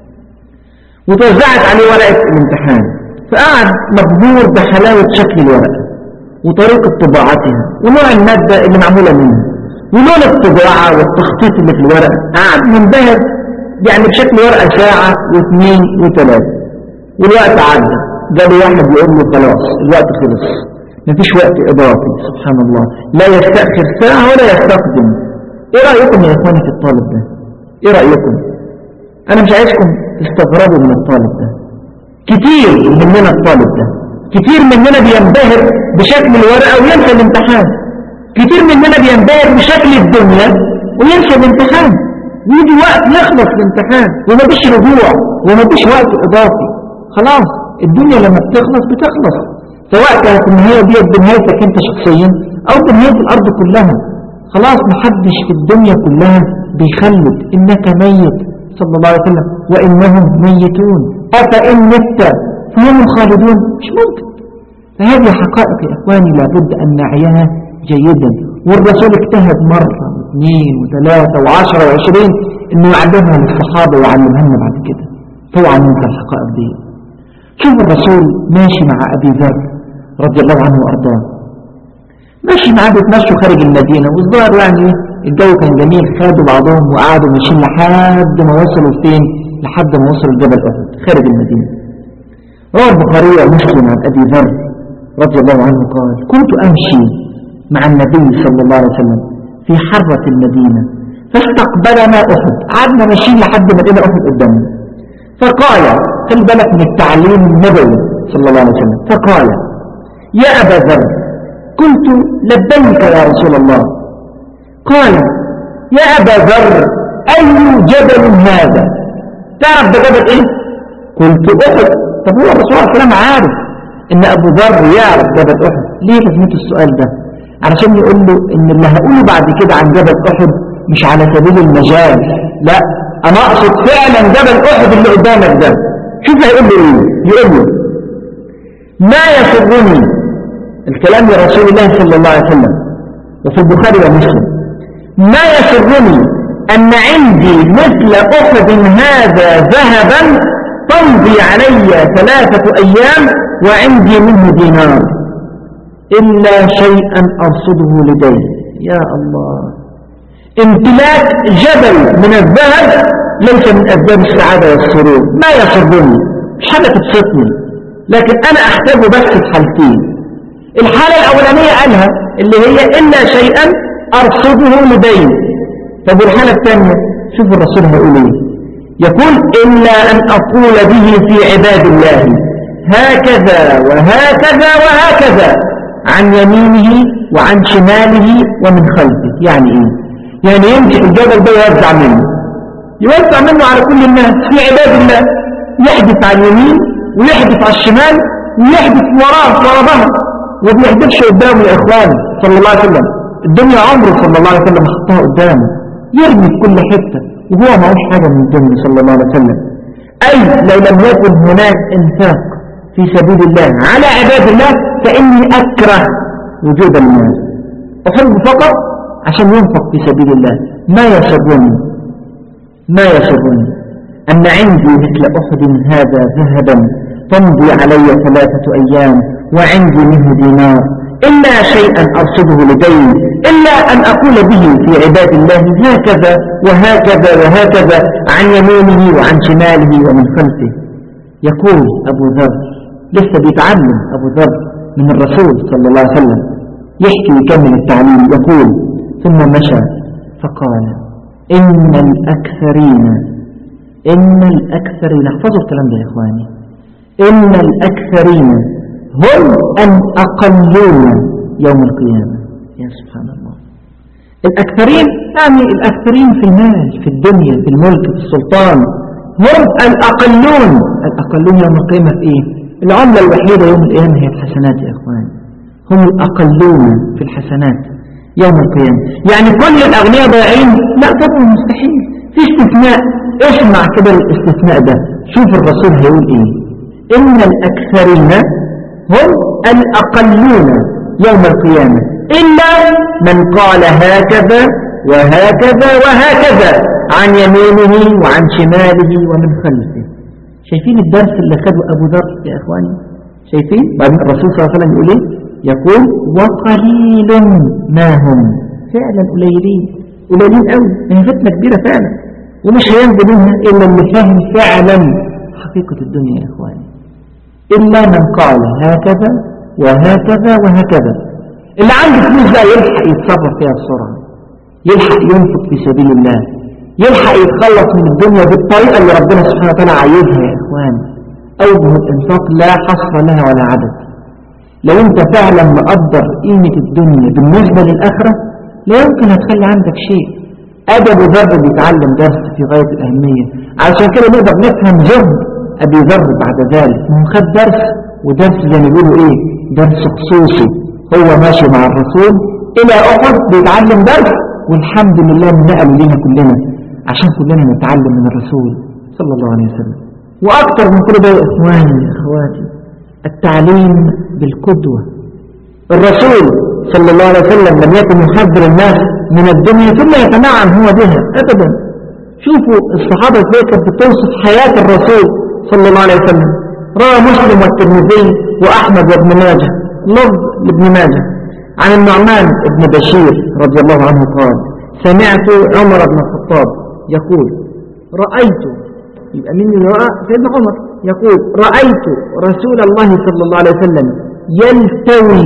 وتوزعت عليه ورقة الامتحان فقعد مبهور بحلاوة شكل الورقة وطريقة طباعتها ونوع المادة اللي معمولة منها ولون الطباعة والتخطيط اللي في الورقة قعد منبهر يعني بشكل ورقة ساعة واثنين وثلاثة والوقت عدى جاب واحد يقول له خلاص الوقت خلص مفيش وقت إضافي سبحان الله لا يستأخر ساعة ولا يستقدم ايه رأيكم يا اخواني في الطالب ده ايه رأيكم انا مش عايزكم تستغربوا من الطالب ده كتير مننا الطالب ده كتير مننا بينبهر بشكل الورقة وينسى الامتحان كتير مننا بينبهر بشكل الدنيا وينسى الامتحان ويجي وقت يخلص الامتحان ومفيش رجوع ومفيش وقت اضافي خلاص الدنيا لما بتخلص بتخلص سواء كانت النهاية دي بنهايتك انت شخصيا او بنهاية الارض كلها خلاص محدش في الدنيا كلها بيخلد انك ميت صلى الله عليه وسلم وانهم ميتون افان مت فهم خالدون مش ممكن فهذه حقائق يا اخواني لابد ان نعيها جيدا والرسول اجتهد مرة واثنين وثلاثة وعشرة وعشرين انه يعلمها للصحابة ويعلمها لنا بعد كده طبعا ننسى الحقائق دي شوف الرسول ماشي مع ابي ذر رضي الله عنه وارضاه ماشي معاه بيتمشوا خارج المدينة والظاهر يعني الجو كان جميل خدوا بعضهم وقعدوا ماشيين لحد ما وصلوا فين لحد ما وصلوا لجبل أحد خارج المدينة روى البخاري ومسلم عن أبي ذر رضي الله عنه قال كنت أمشي مع النبي صلى الله عليه وسلم في حرة المدينة فاستقبلنا أحد قعدنا ماشيين لحد مدينة أحد قدامنا فقال خلي بالك من التعليم النبوي صلى الله عليه وسلم فقال يا أبا ذر قلت لبيك يا رسول الله قال يا أبا ذر أي جبل هذا تعرف ده جبل إيه قلت أحد طب هو الرسول صلى الله عليه وسلم عارف إن أبو ذر يعرف جبل أحد ليه لازمته السؤال ده علشان يقول له إن اللي هقوله بعد كده عن جبل أحد مش على سبيل المجال لا أنا أقصد فعلا جبل أحد اللي قدامك ده شوف هيقول له إيه يقول له ما يسرني الكلام لرسول الله صلى الله عليه وسلم وفي البخاري ومسلم ما يسرني أن عندي مثل أحد هذا ذهبا تمضي علي ثلاثة أيام وعندي منه دينار إلا شيئا أرصده لدي يا الله امتلاك جبل من الذهب ليس من أسباب السعادة والسرور ما يسرني مش حاجة تبسطني لكن أنا أحتاجه بس في حالتين الحالة الأولانية قالها اللي هي إلا شيئا أرصده لدين طب والحالة الثانية شوف الرسول هيقول إيه يقول إلا أن أقول به في عباد الله هكذا وهكذا وهكذا عن يمينه وعن شماله ومن خلفه يعني إيه يعني يمسك الجبل ده يوزع منه يوزع منه على كل الناس في عباد الله يحدث على اليمين ويحدث على الشمال ويحدث وراه ورا ظهره وما بيحدثش قدامه يا إخواني صلى الله عليه وسلم الدنيا عمره صلى الله عليه وسلم حطها قدامه يرمي في كل حتة وهو ما هوش حاجة من الدنيا صلى الله عليه وسلم أي لو لم يكن هناك انفاق في سبيل الله على عباد الله فإني أكره وجود المال أحب فقط عشان ينفق في سبيل الله ما يسرني ما يسرني أن عندي مثل أحد هذا ذهبا تمضي علي ثلاثة أيام وعندي منه دينار إلا شيئا أرصده لدي إلا أن أقول به في عباد الله هكذا وهكذا وهكذا عن يمينه وعن شماله ومن خلفه يقول أبو ذر لسه بيتعلم أبو ذر من الرسول صلى الله عليه وسلم يحكي يكمل التعليم يقول ثم مشى فقال إن الأكثرين إن الأكثرين احفظوا الكلام ده يا إخواني إن الأكثرين هم الأقلون يوم القيامة يا سبحان الله الأكثرين يعني الأكثرين في المال في الدنيا في الملك في السلطان هم الأقلون الأقلون يوم القيامة في إيه العملة الوحيدة يوم القيامة هي الحسنات يا إخوان هم الأقلون في الحسنات يوم القيامة يعني كل الأغنياء ضايعين لا طبعا مستحيل في استثناء اسمع كده الاستثناء ده شوف الرسول هيقول ايه إن الأكثرين هم الأقلون يوم القيامة إلا من قال هكذا وهكذا وهكذا عن يمينه وعن شماله ومن خلفه شايفين الدرس اللي خده أبو ذر يا إخواني شايفين بعد الرسول صلى الله عليه وسلم يقول إيه يقول وقليل ما هم فعلا قليلين قليلين قوي هي فتنة كبيرة فعلا ومش هينجو منها إلا اللي فاهم فعلا حقيقة الدنيا يا إخواني إلا من قال هكذا وهكذا وهكذا اللي عنده فلوس بقى يلحق يتصرف فيها بسرعة يلحق ينفق في سبيل الله يلحق يتخلص من الدنيا بالطريقة اللي ربنا سبحانه وتعالى عايزها يا إخوان أوجه الإنفاق لا حصر لها ولا عدد لو أنت فعلا مقدر قيمة الدنيا بالنسبة للآخرة لا يمكن هتخلي عندك شيء أدب ذر بيتعلم درس في غاية الأهمية عشان كده نقدر نفهم زهد أبي ذر بعد ذلك ما هو خد درس ودرس زي ما بيقولوا إيه درس خصوصي هو ماشي مع الرسول إلى أحد بيتعلم درس والحمد لله نقلوا لنا كلنا عشان كلنا نتعلم من الرسول صلى الله عليه وسلم وأكثر من كل ده يا إخواني يا أخواتي التعليم بالقدوة الرسول صلى الله عليه وسلم لم يكن يحذر الناس من الدنيا ثم يتنعم هو بها أبدا شوفوا الصحابة ازاي كانت بتوصف حياة الرسول صلى الله عليه وسلم روى مسلم والترمذي وأحمد وابن ماجه لفظ لابن ماجه عن النعمان بن بشير رضي الله عنه قال سمعت عمر بن الخطاب يقول رأيت يبقى من رأى سيدنا عمر يقول رأيت رسول الله صلى الله عليه وسلم يلتوي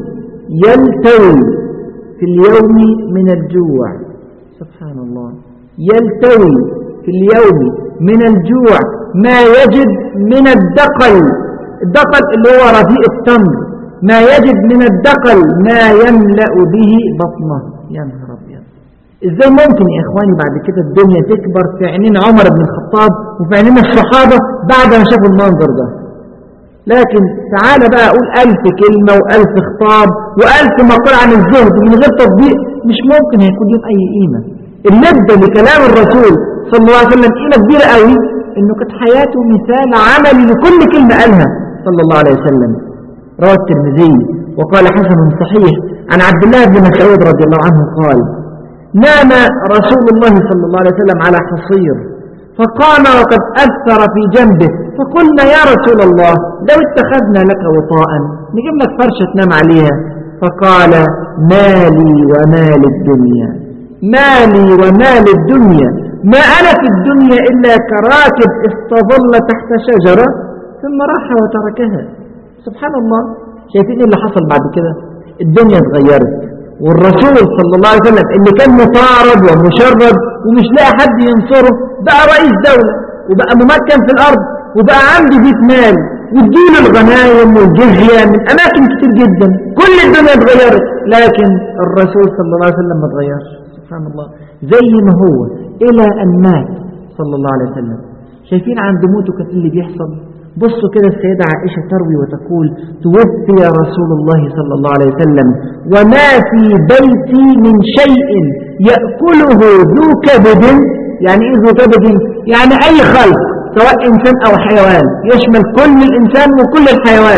يلتوي في اليوم من الجوع سبحان الله يلتوي في اليوم من الجوع ما يجد من الدقل الدقل اللي هو رديء التمر ما يجد من الدقل ما يملأ به بطنه يا نهار أبيض ازاي ممكن يا اخواني بعد كده الدنيا تكبر في عينين عمر بن الخطاب وفي عينين الصحابة بعد ما شافوا المنظر ده لكن تعالى بقى اقول ألف كلمة وألف خطاب وألف مقال عن الزهد من غير تطبيق مش ممكن هيكون لهم أي قيمة اللي ادى لكلام الرسول صلى الله عليه وسلم قيمة كبيرة قوي انه كانت حياته مثال عملي لكل كلمة قالها صلى الله عليه وسلم رواه الترمذي وقال حسن صحيح عن عبد الله بن مسعود رضي الله عنه قال نام رسول الله صلى الله عليه وسلم على حصير فقام وقد أثر في جنبه فقلنا يا رسول الله لو اتخذنا لك وطاء نجيب لك فرشة تنام عليها فقال مالي ومال الدنيا مالي ومال الدنيا ما أنا في الدنيا إلا كراكب استظل تحت شجرة ثم راح وتركها سبحان الله شايفين اللي حصل بعد كده الدنيا اتغيرت والرسول صلى الله عليه وسلم اللي كان مطارد ومشرد ومش لاقي حد ينصره بقى رئيس دولة وبقى ممكن في الأرض وبقى عنده بيت مال واديله الغنايم والجزية من أماكن كتير جدا كل الدنيا اتغيرت لكن الرسول صلى الله عليه وسلم ما اتغيرش سبحان الله زي ما هو إلى أن مات صلى الله عليه وسلم شايفين عند موته كان اللي بيحصل بصوا كده السيدة عائشة تروي وتقول توفي رسول الله صلى الله عليه وسلم وما في بيتي من شيء يأكله ذو كبد يعني إيه ذو كبد يعني أي خلق سواء إنسان أو حيوان يشمل كل الإنسان وكل الحيوان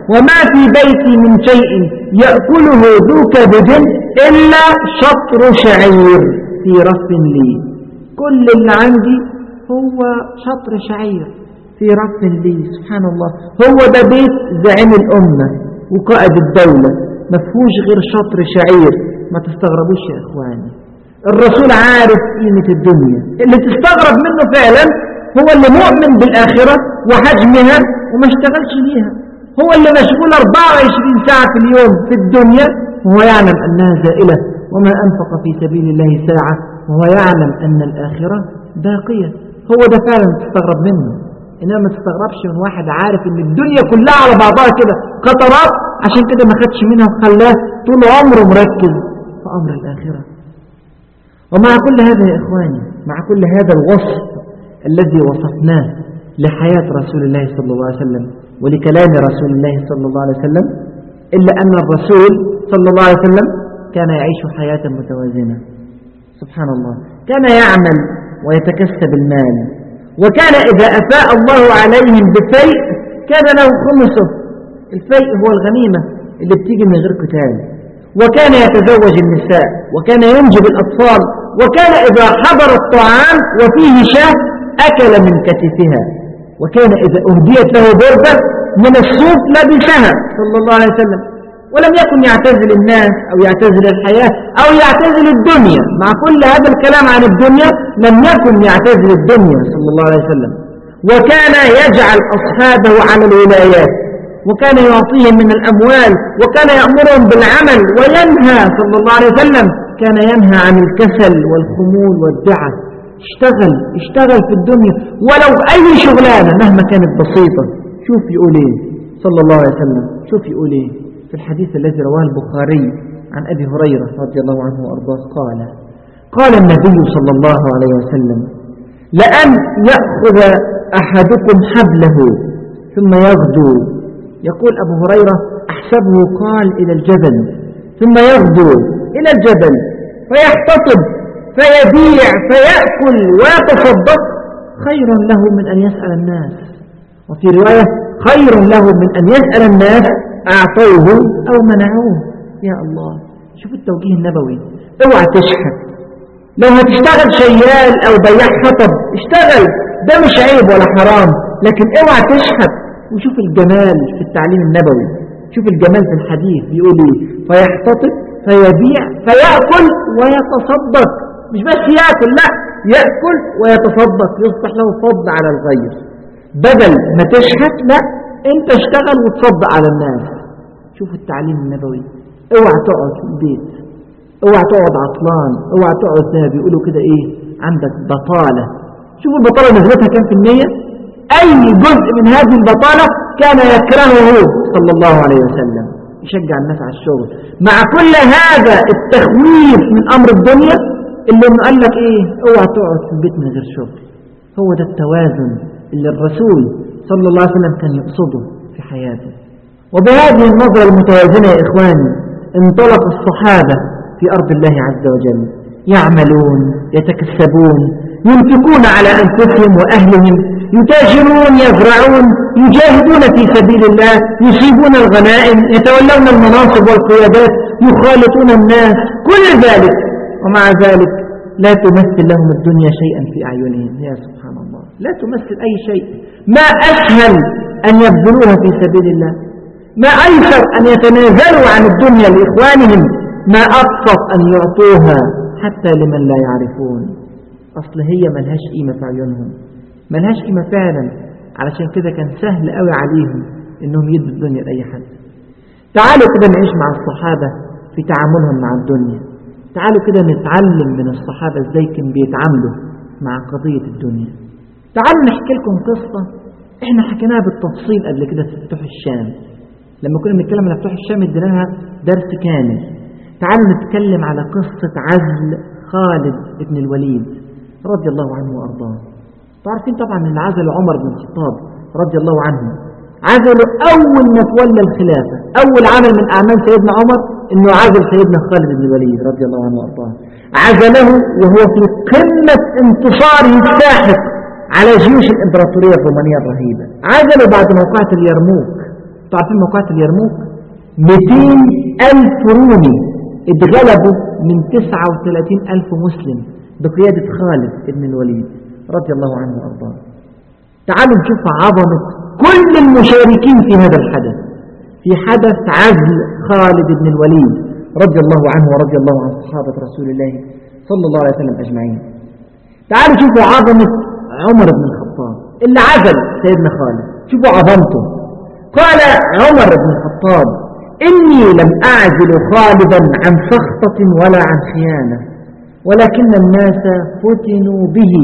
وما في بيتي من شيء يأكله ذو كبد إلا شطر شعير في رف لي كل اللي عندي هو شطر شعير في رف لي سبحان الله هو ده بيت زعيم الأمة وقائد الدولة ما فيهوش غير شطر شعير ما تستغربوش يا إخواني الرسول عارف قيمة الدنيا اللي تستغرب منه فعلا هو اللي مؤمن بالآخرة وحجمها وما اشتغلش ليها هو اللي مشغول 24 ساعة في اليوم في الدنيا وهو يعلم أنها زائلة وما أنفق في سبيل الله ساعة وهو يعلم أن الآخرة باقية هو ده فعلا تستغرب منه إنما ما تستغربش من واحد عارف أن الدنيا كلها على بعضها كده قطرات عشان كده ما خدش منها وخلاه طول عمره مركز في أمر الآخرة ومع كل هذا يا إخواني مع كل هذا الوصف الذي وصفناه لحياة رسول الله صلى الله عليه وسلم ولكلام رسول الله صلى الله عليه وسلم إلا أن الرسول صلى الله عليه وسلم كان يعيش حياة متوازنة سبحان الله كان يعمل ويتكسب المال وكان إذا أفاء الله عليهم بفيء كان له خمسه الفيء هو الغنيمة اللي بتيجي من غير قتال وكان يتزوج النساء وكان ينجب الأطفال وكان إذا حضر الطعام وفيه شاه أكل من كتفها وكان إذا أهديت له بردة من الصوف لبسها صلى الله عليه وسلم ولم يكن يعتزل الناس أو يعتزل الحياة أو يعتزل الدنيا مع كل هذا الكلام عن الدنيا لم يكن يعتزل الدنيا صلى الله عليه وسلم وكان يجعل أصحابه على الولايات وكان يعطيهم من الأموال وكان يأمرهم بالعمل وينهى صلى الله عليه وسلم كان ينهى عن الكسل والخمول والدعة اشتغل اشتغل في الدنيا ولو أي شغلانة مهما كانت بسيطة شوف يقول ايه صلى الله عليه وسلم شوف يقول ايه في الحديث الذي رواه البخاري عن أبي هريرة رضي الله عنه وأرضاه قال قال النبي صلى الله عليه وسلم لأن يأخذ أحدكم حبله ثم يغدو يقول أبو هريرة أحسبه قال إلى الجبل ثم يغدو إلى الجبل فيحتطب فيبيع فيأكل ويتصدق خير له من أن يسأل الناس وفي رواية خير له من أن يسأل الناس أعطوه أو منعوه يا الله شوف التوجيه النبوي اوعى تشحت لو هتشتغل شيال أو بياع حطب اشتغل ده مش عيب ولا حرام لكن اوعى تشحت وشوف الجمال في التعليم النبوي شوف الجمال في الحديث بيقول ايه فيحتطب فيبيع فيأكل ويتصدق مش بس يأكل لا يأكل ويتصدق يصبح له فضل على الغير بدل ما تشحت لا انت اشتغل وتصدق على الناس شوف التعليم النبوي اوعى تقعد في البيت اوعى تقعد عطلان اوعى تقعد زي ما بيقولوا كده ايه عندك بطالة شوف البطالة نسبتها كام في المية اي جزء من هذه البطالة كان يكرهه صلى الله عليه وسلم يشجع الناس على الشغل مع كل هذا التخويف من امر الدنيا اللي انه قال لك ايه اوعى تقعد في البيت من غير شغل هو ده التوازن اللي الرسول صلى الله عليه وسلم كان يقصده في حياته وبهذه النظرة المتوازنة يا إخواني انطلق الصحابة في أرض الله عز وجل يعملون يتكسبون ينفقون على أنفسهم وأهلهم يتاجرون يزرعون يجاهدون في سبيل الله يصيبون الغنائم يتولون المناصب والقيادات يخالطون الناس كل ذلك ومع ذلك لا تمثل لهم الدنيا شيئا في أعينهم يا سبحان الله لا تمثل أي شيء ما أسهل أن يبذلوها في سبيل الله ما أيسر أن يتنازلوا عن الدنيا لإخوانهم ما أبسط أن يعطوها حتى لمن لا يعرفون أصل هي ملهاش قيمة في عيونهم ملهاش قيمة فعلا علشان كده كان سهل قوي عليهم إنهم يدوا الدنيا لأي حد تعالوا كده نعيش مع الصحابة في تعاملهم مع الدنيا تعالوا كده نتعلم من الصحابة ازاي كانوا بيتعاملوا مع قضية الدنيا تعالوا نحكي لكم قصة احنا حكيناها بالتفصيل قبل كده في فتوح الشام لما كنا بنتكلم على فتوح الشام اديناها درس كامل تعالوا نتكلم على قصة عزل خالد بن الوليد رضي الله عنه وأرضاه تعرفين طبعا ان عزل عمر بن الخطاب رضي الله عنه عزله أول ما تولى الخلافة أول عمل من أعمال سيدنا عمر أنه عزل سيدنا خالد بن الوليد رضي الله عنه وأرضاه عزله وهو في قمة انتصاره الساحق على جيوش الإمبراطورية الرومانية الرهيبة عزله بعد موقعة اليرموك انتوا عارفين موقعة اليرموك 200 ألف رومي اتغلبوا من 39 ألف مسلم بقيادة خالد بن الوليد رضي الله عنه وأرضاه تعالوا نشوف عظمة كل المشاركين في هذا الحدث في حدث عزل خالد بن الوليد رضي الله عنه ورضي الله عن صحابة رسول الله صلى الله عليه وسلم أجمعين تعالوا شوفوا عظمة عمر بن الخطاب اللي عزل سيدنا خالد شوفوا عظمته قال عمر بن الخطاب إني لم أعزل خالدا عن سخطة ولا عن خيانة ولكن الناس فتنوا به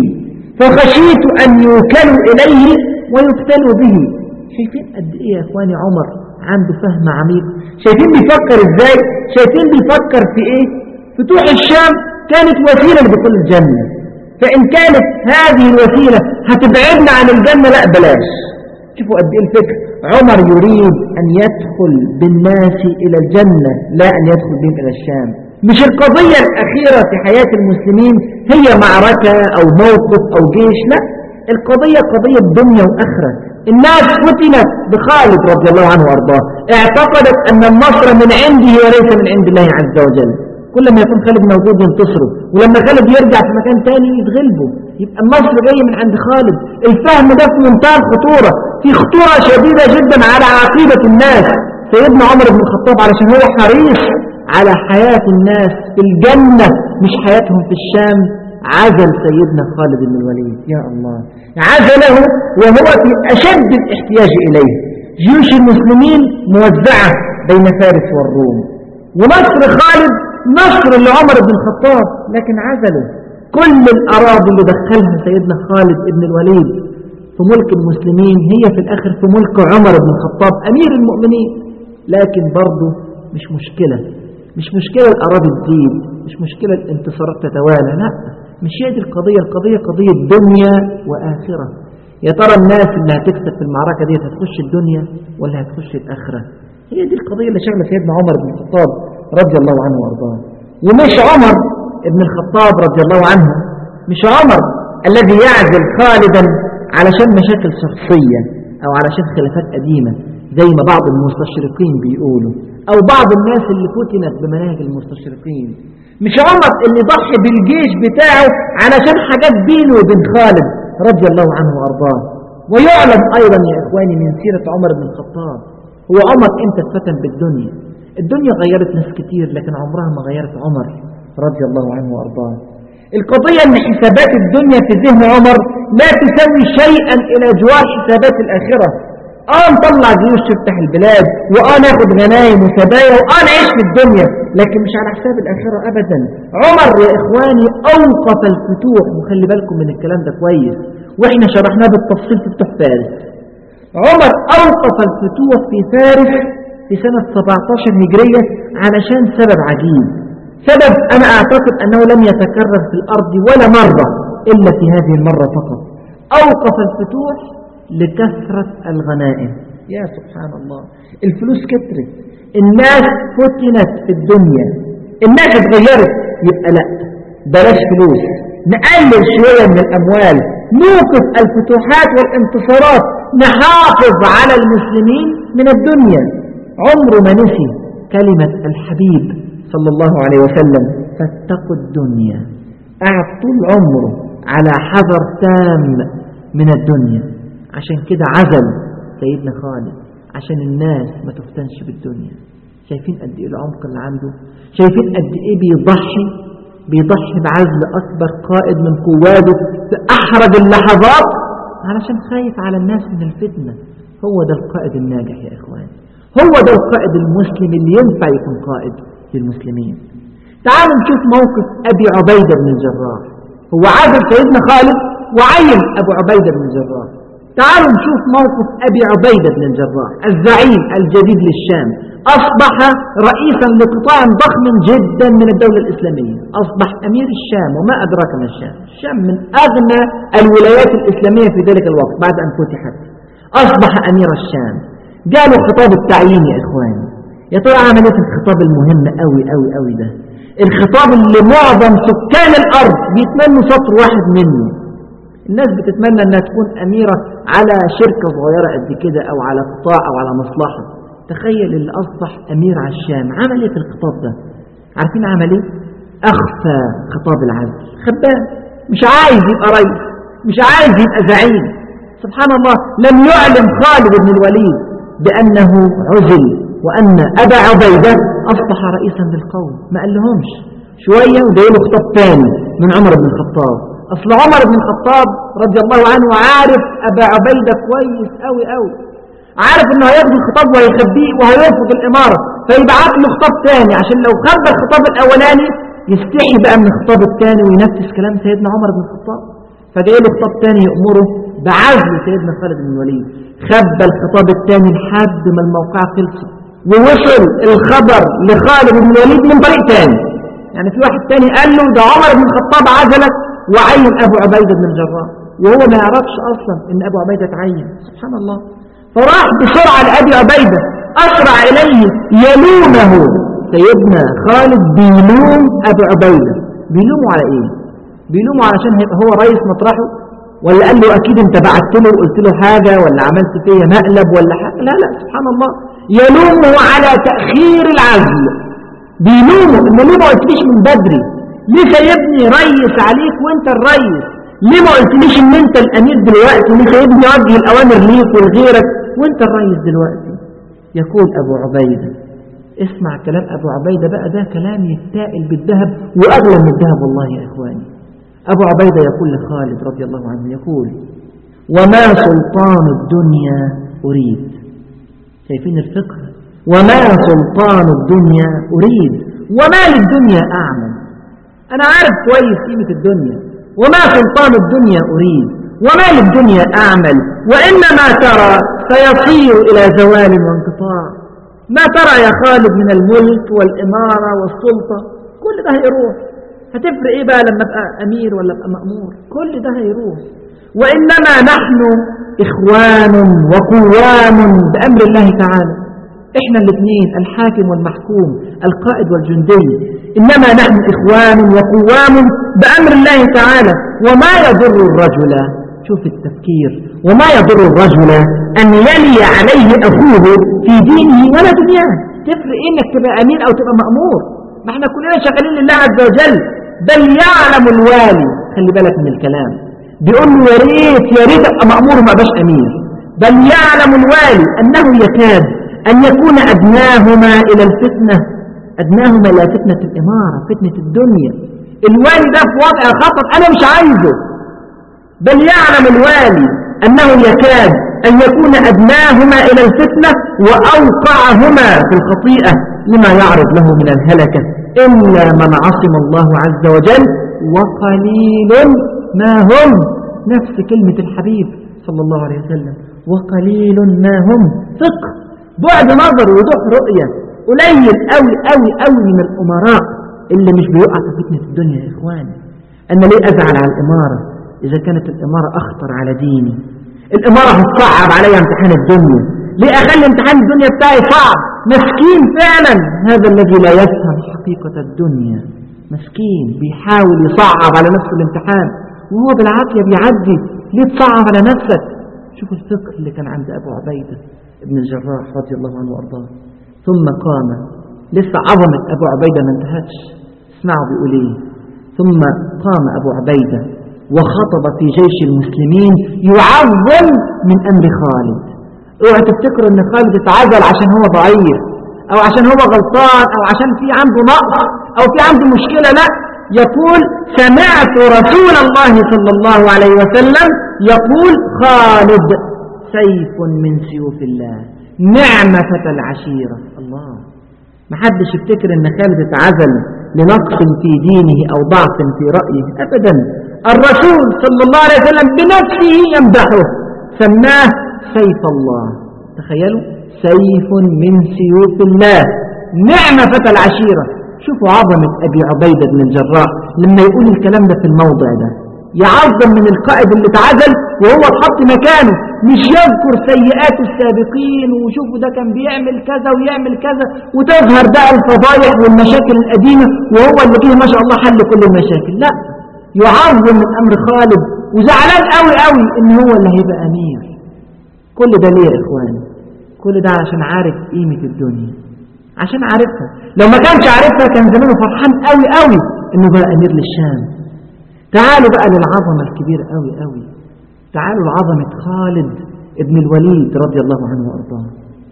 فخشيت أن يوكلوا إليه ويفتنوا به شايفين قد إيه يا إخواني عمر عنده فهم عميق شايفين بيفكر إزاي شايفين بيفكر في إيه فتوح الشام كانت وسيلة لدخول الجنة فإن كانت هذه الوسيلة هتبعدنا عن الجنة لا بلاش شوفوا قد ايه الفكر عمر يريد أن يدخل بالناس إلى الجنة لا أن يدخل بهم إلى الشام مش القضية الأخيرة في حياة المسلمين هي معركة أو موقف أو جيش لا القضية قضية دنيا وآخرة الناس فتنت بخالد رضي الله عنه وأرضاه اعتقدت أن النصر من عنده وليس من عند الله عز وجل كل ما يكون خالد موجود ينتصره ولما خالد يرجع في مكان تاني يتغلبه يبقى النصر جاي من عند خالد الفهم ده في منتهى الخطورة في خطورة شديدة جدا على عقيدة الناس سيدنا عمر بن الخطاب علشان هو حريص على حياة الناس في الجنة مش حياتهم في الشام عزل سيدنا خالد بن الوليد يا الله عزله وهو في أشد الاحتياج إليه جيوش المسلمين موزعة بين فارس والروم ونصر خالد نصر لعمر بن الخطاب لكن عزله كل الأراضي اللي دخلها سيدنا خالد بن الوليد في ملك المسلمين هي في الآخر في ملك عمر بن الخطاب أمير المؤمنين لكن برضه مش مشكلة مش مشكلة الأراضي تزيد مش مشكلة الانتصارات تتوالى لا مش هي دي القضية القضية قضية دنيا وآخرة يا ترى الناس اللي هتكسب في المعركة دي هتخش الدنيا ولا هتخش الآخرة هي دي القضية اللي شغلة سيدنا عمر بن الخطاب رضي الله عنه وارضاه ومش عمر ابن الخطاب رضي الله عنه مش عمر الذي يعزل خالدا علشان مشاكل شخصية او علشان خلافات قديمة زي ما بعض المستشرقين بيقولوا او بعض الناس اللي فتنت بمناهج المستشرقين مش عمر اللي ضحي بالجيش بتاعه علشان حاجات بينه وبين خالد رضي الله عنه وارضاه ويعلم ايضا يا اخواني من سيرة عمر بن الخطاب هو عمر امتى اتفتن بالدنيا الدنيا غيرت ناس كتير لكن عمرها ما غيرت عمر رضي الله عنه وارضاه القضية ان حسابات الدنيا في ذهن عمر لا تسوي شيئا الى جوار حسابات الاخرة اه نطلع جيوش تفتح البلاد واه ناخد غنايم وسبايا واه نعيش في الدنيا لكن مش على حساب الاخرة ابدا عمر يا اخواني اوقف الفتوح وخلي بالكم من الكلام ده كويس واحنا شرحناه بالتفصيل في فتوح فارس عمر اوقف الفتوح في فارس في سنة 17 هجرية علشان سبب عجيب سبب أنا أعتقد أنه لم يتكرر في الأرض ولا مرة إلا في هذه المرة فقط أوقف الفتوح لكثرة الغنائم يا سبحان الله الفلوس كترت الناس فتنت في الدنيا الناس اتغيرت يبقى لا بلاش فلوس نقلل شوية من الأموال نوقف الفتوحات والانتصارات نحافظ على المسلمين من الدنيا عمره ما نسي كلمة الحبيب صلى الله عليه وسلم فاتقوا الدنيا قعد طول عمره على حذر تام من الدنيا عشان كده عزل سيدنا خالد عشان الناس ما تفتنش بالدنيا شايفين قد ايه العمق اللي عنده شايفين قد ايه بيضحي بيضحي بعزل اكبر قائد من قواده في احرج اللحظات علشان خايف على الناس من الفتنة هو ده القائد الناجح يا اخواني هو ده القائد المسلم اللي ينفع يكون قائد للمسلمين تعالوا نشوف موقف أبي عبيدة بن الجراح هو عادل سيدنا خالد وعين أبو عبيدة بن الجراح تعالوا نشوف موقف أبي عبيدة بن الجراح الزعيم الجديد للشام أصبح رئيسا لقطاع ضخم جدا من الدولة الإسلامية أصبح أمير الشام وما أدراك ما الشام الشام من أغنى الولايات الإسلامية في ذلك الوقت بعد أن فتحت أصبح أمير الشام جاله خطاب التعيين يا إخواني يا ترى عملية الخطاب المهم قوي قوي قوي ده الخطاب اللي معظم سكان الأرض بيتمنوا سطر واحد منه الناس بتتمنى أنها تكون أميرة على شركة صغيرة قد كده أو على قطاع أو على مصلحة تخيل اللي أصبح أمير على الشام عمل إيه في الخطاب ده عارفين عمل إيه أخفى خطاب العزل خباه مش عايز يبقى رئيس مش عايز يبقى زعيم سبحان الله لم يعلم خالد بن الوليد بأنه عزل وأن أبا عبيدة أصبح رئيسا للقوم ما قال لهمش شوية ودايله خطاب ثاني من عمر بن الخطاب أصل عمر بن الخطاب رضي الله عنه عارف أبا عبيدة كويس أوي أوي عارف انه هياخد الخطاب وهيخبيه وهيرفض الامارة فيبعت له خطاب ثاني عشان لو خبى الخطاب الاولاني يستحي بقى من الخطاب الثاني وينفذ كلام سيدنا عمر بن الخطاب فجاي له خطاب ثاني يأمره بعزل سيدنا خالد بن الوليد خبى الخطاب الثاني لحد ما الموقع خلص ووصل الخبر لخالد بن الوليد من طريق ثاني يعني في واحد ثاني قال له ده عمر بن الخطاب عزلك وعين ابو عبيده بن الجراح وهو ما يعرفش اصلا ان ابو عبيده اتعين سبحان الله فراح بسرعة لأبي عبيدة أسرع إليه يلومه سيدنا خالد بيلوم أبو عبيدة بيلومه على إيه بيلومه علشان هيبقى هو رئيس مطرحه ولا قال له أكيد أنت بعت له وقلت له حاجة ولا عملت فيا مقلب ولا حاجة لا لا سبحان الله يلومه على تأخير العزل بيلومه إنه ليه ما قلتليش من بدري ليه سايبني ريس عليك وانت الريس ليه ما قلتليش ان انت الامير دلوقتي ليه سايبني اوجه الاوامر ليك ولغيرك وانت الرئيس دلوقتي يقول ابو عبيدة اسمع كلام ابو عبيدة بقى ده كلام يتائل بالذهب واغلى من الذهب والله يا اخواني ابو عبيدة يقول لخالد رضي الله عنه يقول وما سلطان الدنيا اريد شايفين الفقه وما سلطان الدنيا اريد وما للدنيا اعمل انا عارف كويس قيمة الدنيا وما سلطان الدنيا اريد وما للدنيا أعمل وإنما ترى سيصير إلى زوال وانقطاع ما ترى يا خالد من الملك والإمارة والسلطة كل ده هيروح هتفرق إيه بقى لما أبقى أمير ولا أبقى مأمور كل ده هيروح وإنما نحن إخوان وقوام بأمر الله تعالى إحنا الاثنين الحاكم والمحكوم القائد والجندي إنما نحن إخوان وقوام بأمر الله تعالى وما يضر الرجل شوف التفكير وما يضر الرجل أن يلي عليه أخوه في دينه ولا دنياه تفرق إيه إنك تبقى أمين أو تبقى مأمور ما احنا كلنا شغالين لله عز وجل بل يعلم الوالي خلي بالك من الكلام بيقول له يا ريت يا ريت ابقى مأمور وما ابقاش أمير بل يعلم الوالي أنه يكاد أن يكون أدناهما إلى الفتنة أدناهما إلى فتنة الإمارة فتنة الدنيا الوالي ده في وضع خطر أنا مش عايزه بل يعلم الوالي أنه يكاد أن يكون أدناهما إلى الفتنة وأوقعهما في الخطيئة لما يعرض له من الهلكة إلا من عصم الله عز وجل وقليل ما هم نفس كلمة الحبيب صلى الله عليه وسلم وقليل ما هم فقه بعد نظر وضوح رؤية قليل قوي قوي قوي من الأمراء اللي مش بيقع في فتنة الدنيا يا إخواني أنا ليه أزعل على الإمارة إذا كانت الإمارة أخطر على ديني الإمارة هتصعب علي امتحان الدنيا ليه أخلي امتحان الدنيا بتاعي صعب مسكين فعلا هذا الذي لا يفهم حقيقة الدنيا مسكين بيحاول يصعب على نفسه الامتحان وهو بالعافية بيعدي ليه تصعب على نفسك شوف الفقه اللي كان عند أبو عبيدة ابن الجراح رضي الله عنه وأرضاه ثم قام لسه عظمة أبو عبيدة ما انتهتش اسمعوا بيقول ايه ثم قام أبو عبيدة وخطب في جيش المسلمين يعظم من أمر خالد اوعى تفتكروا ان خالد اتعزل عشان هو ضعيف او عشان هو غلطان او عشان في عنده نقص او في عنده مشكلة لا يقول سمعت رسول الله صلى الله عليه وسلم يقول خالد سيف من سيوف الله نعم فتى العشيرة الله ما حدش يفتكر ان خالد اتعزل لنقص في دينه او ضعف في رأيه ابدا الرسول صلى الله عليه وسلم بنفسه يمدحه سماه سيف الله تخيلوا سيف من سيوف الله نعم فتى العشيرة شوفوا عظمة أبي عبيدة بن الجراح لما يقول الكلام ده في الموضع ده يعظم من القائد اللي اتعزل وهو اتحط مكانه مش يذكر سيئات السابقين وشوفوا ده كان بيعمل كذا ويعمل كذا وتظهر بقى الفضايح والمشاكل القديمة وهو اللي فيه ما شاء الله حل كل المشاكل لا يعظم من أمر خالد وزعلان قوي قوي إن هو اللي هيبقى أمير كل ده ليه يا إخواني كل ده عشان عارف قيمة الدنيا عشان عارفها لو ما كانش عارفها كان زمانه فرحان قوي قوي انه بقى امير للشام تعالوا بقى للعظمة الكبيرة قوي قوي تعالوا لعظمة خالد ابن الوليد رضي الله عنه وارضاه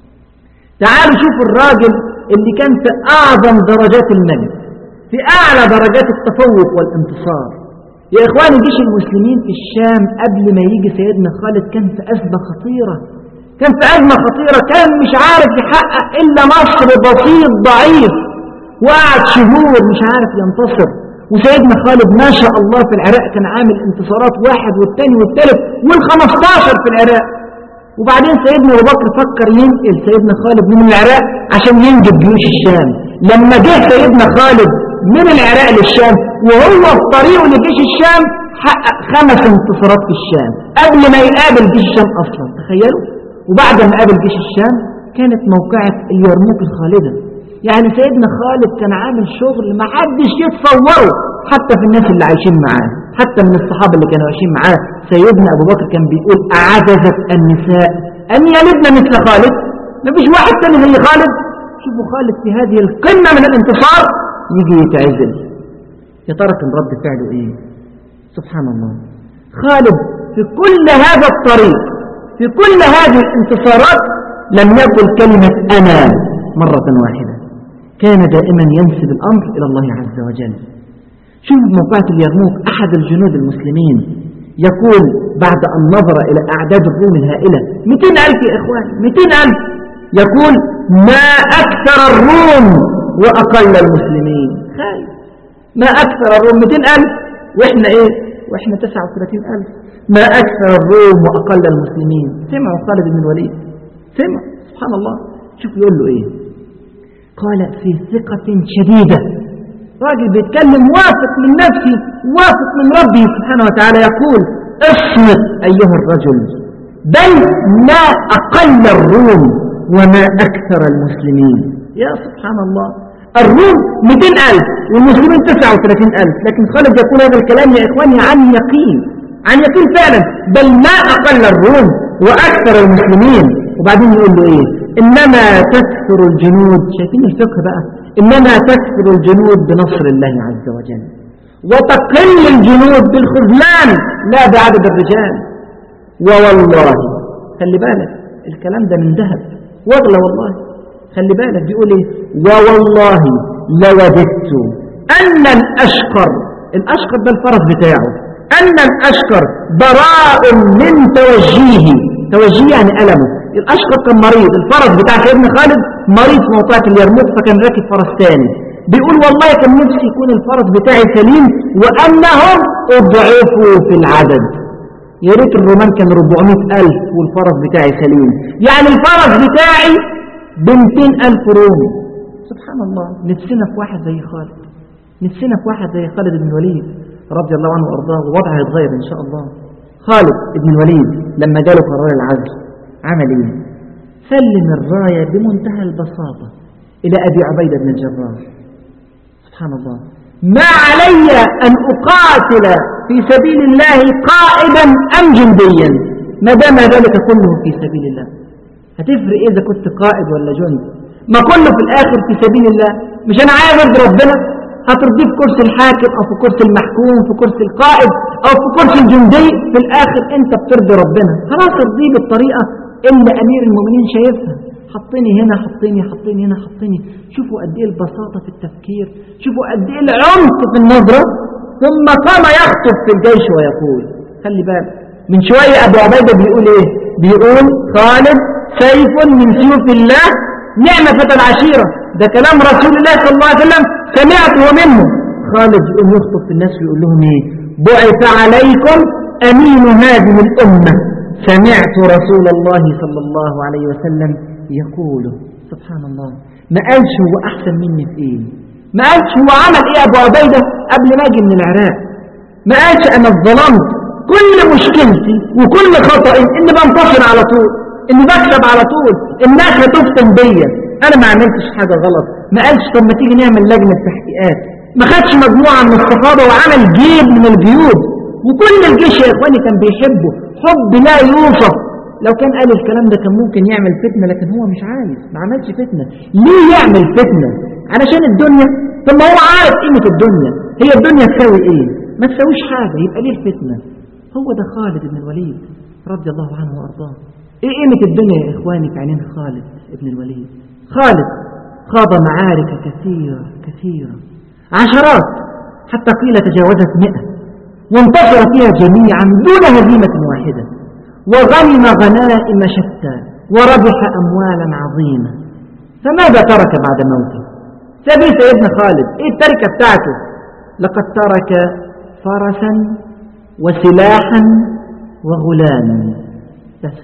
تعالوا شوفوا الراجل اللي كان في اعظم درجات المجد في اعلى درجات التفوق والانتصار يا إخواني جيش المسلمين في الشام قبل ما يجي سيدنا خالد كان في أزمة خطيرة كان في أزمة خطيرة كان مش عارف يحقق إلا نصر بسيط ضعيف وقعد شهور مش عارف ينتصر وسيدنا خالد ما شاء الله في العراق كان عامل انتصارات واحد والثاني والثالث والخمستاشر في العراق وبعدين سيدنا أبو بكر فكر ينقل سيدنا خالد من العراق عشان ينجب جيوش الشام لما جه سيدنا خالد من العراق للشام وهو في طريقه لجيش الشام حقق خمس انتصارات في الشام قبل ما يقابل جيش الشام أصلا تخيلوا وبعد ما قابل جيش الشام كانت موقعة اليرموك الخالدة يعني سيدنا خالد كان عامل شغل ما حدش يتصوره حتى في الناس اللي عايشين معاه حتى من الصحابة اللي كانوا عايشين معاه سيدنا أبو بكر كان بيقول أعجزت النساء أن يلدن مثل خالد ما فيش واحد تاني زي خالد شوفوا خالد في هذه القمة من الانتصار يجي يتعزل يا ترى كان رد فعله ايه سبحان الله خالد في كل هذا الطريق في كل هذه الانتصارات لم يقل كلمة أنا مرة واحدة كان دائما ينسب الأمر إلى الله عز وجل شوف موقعة اليرموك أحد الجنود المسلمين يقول بعد أن نظر إلى أعداد الروم الهائلة 200 ألف يا إخوان 200 ألف يقول ما أكثر الروم وأقل المسلمين خايف ما أكثر الروم 200 ألف وإحنا إيه وإحنا 39 ألف ما أكثر الروم وأقل المسلمين سمعوا خالد بن الوليد سمع سبحان الله شوف يقول له إيه قال في ثقة شديدة راجل بيتكلم واثق من نفسه واثق من ربه سبحانه وتعالى يقول اصمت أيها الرجل بل ما أقل الروم وما أكثر المسلمين يا سبحان الله الروم 200 ألف والمسلمين 39 ألف لكن خالد يقول هذا الكلام يا إخواني عن يقين عن يقين فعلا بل ما أقل الروم وأكثر المسلمين وبعدين يقول له إيه إنما تكثر الجنود شايفين الفقه بقى إنما تكثر الجنود بنصر الله عز وجل وتقل الجنود بالخذلان لا بعدد الرجال ووالله خلي بالك الكلام ده من ذهب واغلى والله خلي بالك بيقول ايه ووالله لوددت أن الأشقر الأشقر ده الفرس بتاعه أن الأشقر براء من توجيهه توجيه يعني ألمه الأشقر كان مريض الفرس بتاع سيدنا خالد مريض في موقعة اليرموك فكان راكب فرس تاني بيقول والله كان نفسي يكون الفرس بتاعي سليم وأنهم اضعفوا في العدد يا ريت الرومان كان 400 ألف والفرس بتاعي سليم يعني الفرس بتاعي ب 200 ألف رومي سبحان الله نفسنا في واحد زي خالد نفسنا في واحد زي خالد بن الوليد رضي الله عنه وأرضاه ووضعه يتغير إن شاء الله خالد بن الوليد لما جاله قرار العزل عمل إيه سلم الراية بمنتهى البساطة إلى أبي عبيدة بن الجراح سبحان الله ما علي أن أقاتل في سبيل الله قائدا أم جنديا ما دام ذلك كله في سبيل الله هتفرق إذا كنت قائد ولا جندي ما كله في الآخر في سبيل الله مش أنا عايز أرضي ربنا هترضيه في كرسي الحاكم أو في كرسي المحكوم في كرسي القائد أو في كرسي الجندي في الآخر أنت بترضي ربنا خلاص ارضيه بالطريقة اللي أمير المؤمنين شايفها حطيني هنا حطيني حطيني هنا حطيني شوفوا قد ايه البساطة في التفكير شوفوا قد ايه العمق في النظرة ثم قام يخطب في الجيش ويقول خلي بالك من شوية أبو عبيدة بيقول ايه بيقول خالد سيف من سيوف الله نعمة فتى العشيرة ده كلام رسول الله صلى الله عليه وسلم سمعته منه خالد يقوم يخطب في الناس ويقول لهم ايه بعث عليكم أمين هذه الأمة سمعت رسول الله صلى الله عليه وسلم يقول سبحان الله ما قالش هو أحسن مني في إيه ما قالش هو عمل إيه أبو عبيدة قبل ما أجي من العراق ما قالش أنا ظلمت كل مشكلتي وكل خطأ إني بنتصر على طول إني بكسب على طول الناس هتفتن بيا أنا ما عملتش حاجة غلط ما قالش طب ما تيجي نعمل لجنة تحقيقات ما خدش مجموعة من الصحابة وعمل جيب من الجيود وكل الجيش يا إخواني كان بيحبه حب لا يوصف لو كان قال الكلام ده كان ممكن يعمل فتنة لكن هو مش عايز ما عملش فتنة ليه يعمل فتنة علشان الدنيا طب ما هو عارف قيمة الدنيا هي الدنيا تساوي ايه ما تساويش حاجة يبقى ليه الفتنة هو ده خالد بن الوليد رضي الله عنه وارضاه ايه قيمة الدنيا يا اخواني في عينين خالد بن الوليد خالد خاض معارك كثيرة كثيرة عشرات حتى قيل تجاوزت مئة وانتصر فيها جميعا دون هزيمة واحدة وغنم غنائم شتى وربح أموالا عظيمة فماذا ترك بعد موته سبي سيدنا خالد ايه التركة بتاعته لقد ترك فرسا وسلاحا وغلاما بس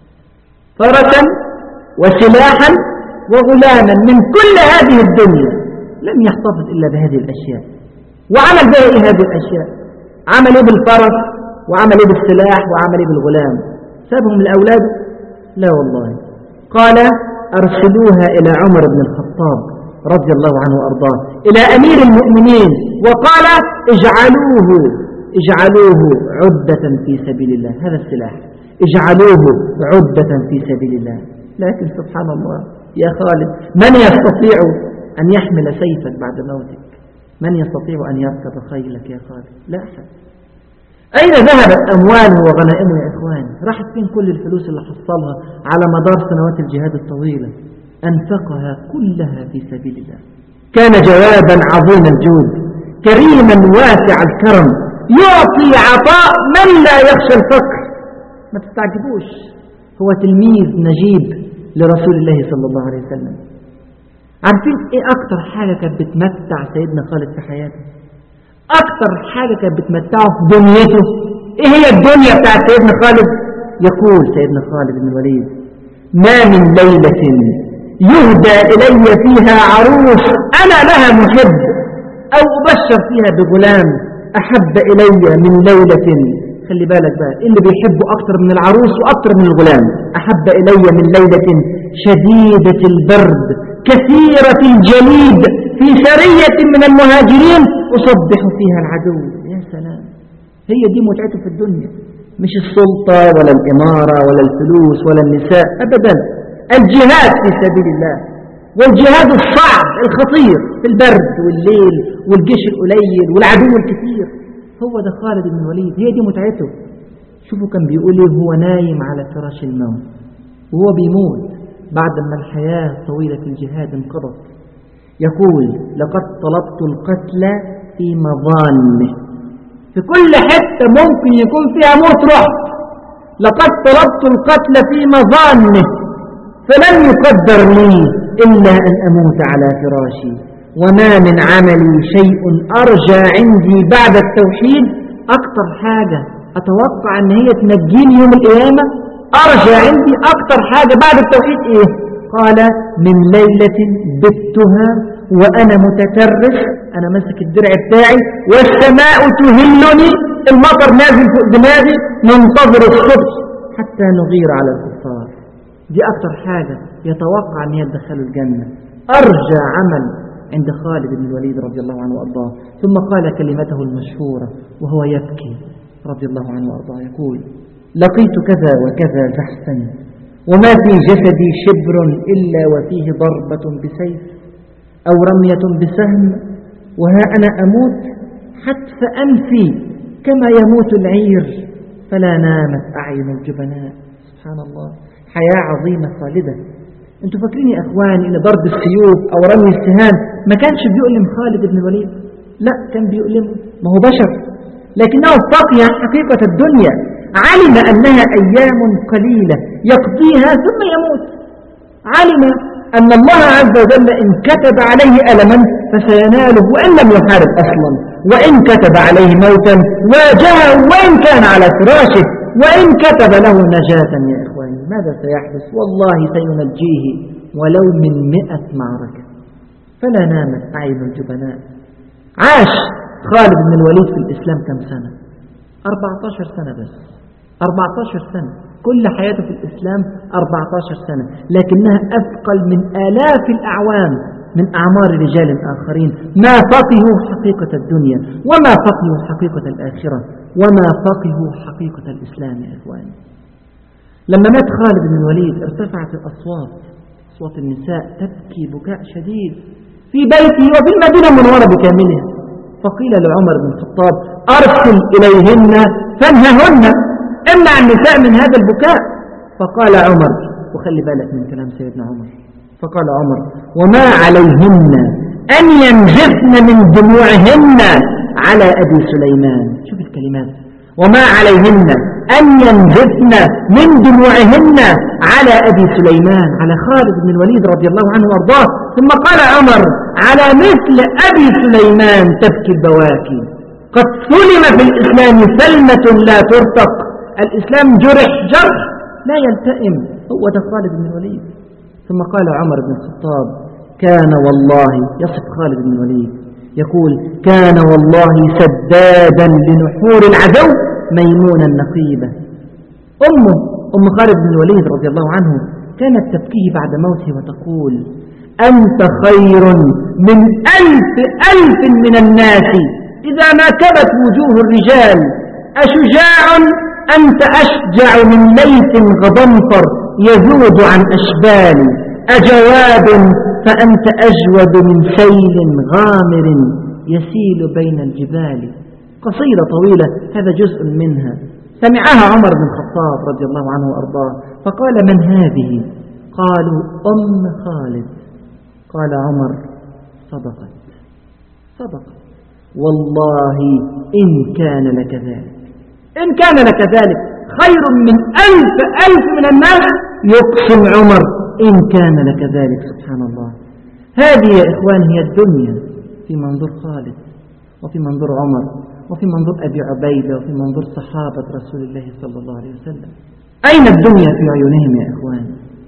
فرسا وسلاحا وغلاما من كل هذه الدنيا لم يحتفظ إلا بهذه الأشياء وعمل بها إيه هذه الأشياء عمل إيه بالفرس وعمل إيه بالسلاح وعمل إيه بالغلام سابهم الأولاد لا والله قال أرسلوها إلى عمر بن الخطاب رضي الله عنه وأرضاه إلى أمير المؤمنين وقال اجعلوه اجعلوه عدة في سبيل الله هذا السلاح اجعلوه عدة في سبيل الله لكن سبحان الله يا خالد من يستطيع أن يحمل سيفك بعد موتك من يستطيع أن يركب خيلك يا خالد لا أحد أين ذهبت أمواله وغنائمه يا إخواني راحت فين كل الفلوس اللي حصلها على مدار سنوات الجهاد الطويلة أنفقها كلها في سبيل الله كان جوابا عظيم الجود كريما واسع الكرم يعطي عطاء من لا يخشى الفقر ما تستعجبوش هو تلميذ نجيب لرسول الله صلى الله عليه وسلم عارفين ايه اكتر حاجة كانت بتمتع سيدنا خالد في حياته اكتر حاجة كانت بتمتعه في دنيته ايه هي الدنيا بتاعت سيدنا خالد يقول سيدنا خالد بن الوليد ما من ليلة يهدى إلي فيها عروس أنا لها محب أو أبشر فيها بغلام أحب إلي من ليلة خلي بالك بقى اللي بيحبه أكتر من العروس وأكتر من الغلام أحب إلي من ليلة شديدة البرد كثيرة الجليد في سرية من المهاجرين أصبح فيها العدو يا سلام هي دي متعته في الدنيا مش السلطة ولا الإمارة ولا الفلوس ولا النساء أبدا الجهاد في سبيل الله والجهاد الصعب الخطير في البرد والليل والجيش القليل والعدو الكثير هو ده خالد بن الوليد هي دي متعته شوفوا كان بيقول ايه هو نايم على فراش الموت وهو بيموت بعد ما الحياة طويلة الجهاد انقضت يقول لقد طلبت القتل في مظانه في كل حتة ممكن يكون فيها موت رحت لقد طلبت القتل في مظانه فلم يقدر لي إلا أن أموت على فراشي وما من عملي شيء أرجى عندي بعد التوحيد أكتر حاجة أتوقع أن هي تنجيني يوم القيامة أرجى عندي أكتر حاجة بعد التوحيد إيه قال من ليلة بتها وأنا متكرس أنا ماسك الدرع بتاعي والسماء تهلني المطر نازل فوق دماغي ننتظر الصبح حتى نغير على الكفار دي أكتر حاجة يتوقع أن هي تدخله الجنة أرجى عمل عند خالد بن الوليد رضي الله عنه وأرضاه ثم قال كلمته المشهورة وهو يبكي رضي الله عنه وأرضاه يقول لقيت كذا وكذا زحفا وما في جسدي شبر إلا وفيه ضربة بسيف أو رمية بسهم وها أنا أموت حتف أنفي كما يموت العير فلا نامت أعين الجبناء سبحان الله حياة عظيمة خالدة انتوا فاكرين يا اخواني ان ضرب السيوف او رمي السهام ما كانش بيؤلم خالد بن الوليد لا كان بيؤلمه ما هو بشر لكنه فقي عن حقيقة الدنيا علم أنها أيام قليلة يقضيها ثم يموت علم أن الله عز وجل إن كتب عليه ألما فسيناله وإن لم يحارب أصلا وإن كتب عليه موتا واجهه وإن كان على فراشه وإن كتب له نجاة يا إخواني ماذا سيحدث والله سينجيه ولو من مئة معركة فلا نامت أعين الجبناء عاش خالد بن الوليد في الإسلام كم سنة 14 سنة بس 14 سنة كل حياته في الإسلام 14 سنة لكنها أثقل من آلاف الأعوام من أعمار رجال آخرين ما فقهوا حقيقة الدنيا وما فقهوا حقيقة الآخرة وما فقهوا حقيقة الإسلام يا إخواني لما مات خالد بن الوليد ارتفعت الأصوات أصوات النساء تبكي بكاء شديد في بيته وفي المدينة المنورة بكاملها فقيل لعمر بن الخطاب أرسل إليهن فانههن امنع النساء من هذا البكاء فقال عمر وخلي بالك من كلام سيدنا عمر فقال عمر وما عليهن أن ينجفن من دموعهن على أبي سليمان شوف الكلمات وما عليهن أن ينجفن من دموعهن على أبي سليمان على خالد بن الوليد رضي الله عنه وارضاه ثم قال عمر على مثل أبي سليمان تبكي البواكي قد سلم في الإسلام سلمة لا ترتق الإسلام جرح جرح لا يلتئم هو ده خالد بن الوليد ثم قال عمر بن الخطاب كان والله يصف خالد بن الوليد يقول كان والله سدادا لنحور العدو ميمونا نقيبا أمه أم خالد بن الوليد رضي الله عنه كانت تبكيه بعد موته وتقول أنت خير من ألف ألف من الناس إذا ما كبت وجوه الرجال أشجاع أنت أشجع من ليث غضنفر يذود عن أشبال أجواد فأنت أجود من سيل غامر يسيل بين الجبال قصيدة طويلة هذا جزء منها سمعها عمر بن الخطاب رضي الله عنه وأرضاه فقال من هذه قالوا أم خالد قال عمر صدقت صدقت والله إن كان لك ذلك إن كان لك ذلك خير من ألف ألف من الناس يقسم عمر إن كان لك ذلك سبحان الله هذه يا إخوان هي الدنيا في منظور خالد وفي منظور عمر وفي منظور أبي عبيدة وفي منظور صحابة رسول الله صلى الله عليه وسلم أين الدنيا في عيونهم يا إخوان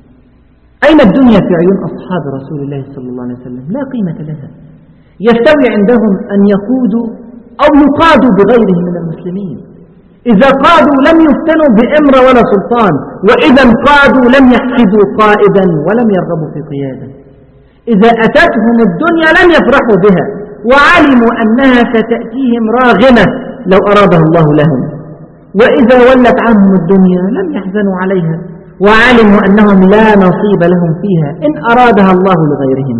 أين الدنيا في عيون أصحاب رسول الله صلى الله عليه وسلم لا قيمة لها يستوي عندهم أن يقودوا أو يقادوا بغيرهم من المسلمين إذا قادوا لم يفتنوا بإمر ولا سلطان وإذا قادوا لم يحسدوا قائدا ولم يرغبوا في قيادة إذا أتتهم الدنيا لم يفرحوا بها وعلموا أنها ستأتيهم راغمة لو أرادها الله لهم وإذا ولت عنهم الدنيا لم يحزنوا عليها وعلموا أنهم لا نصيب لهم فيها إن أرادها الله لغيرهم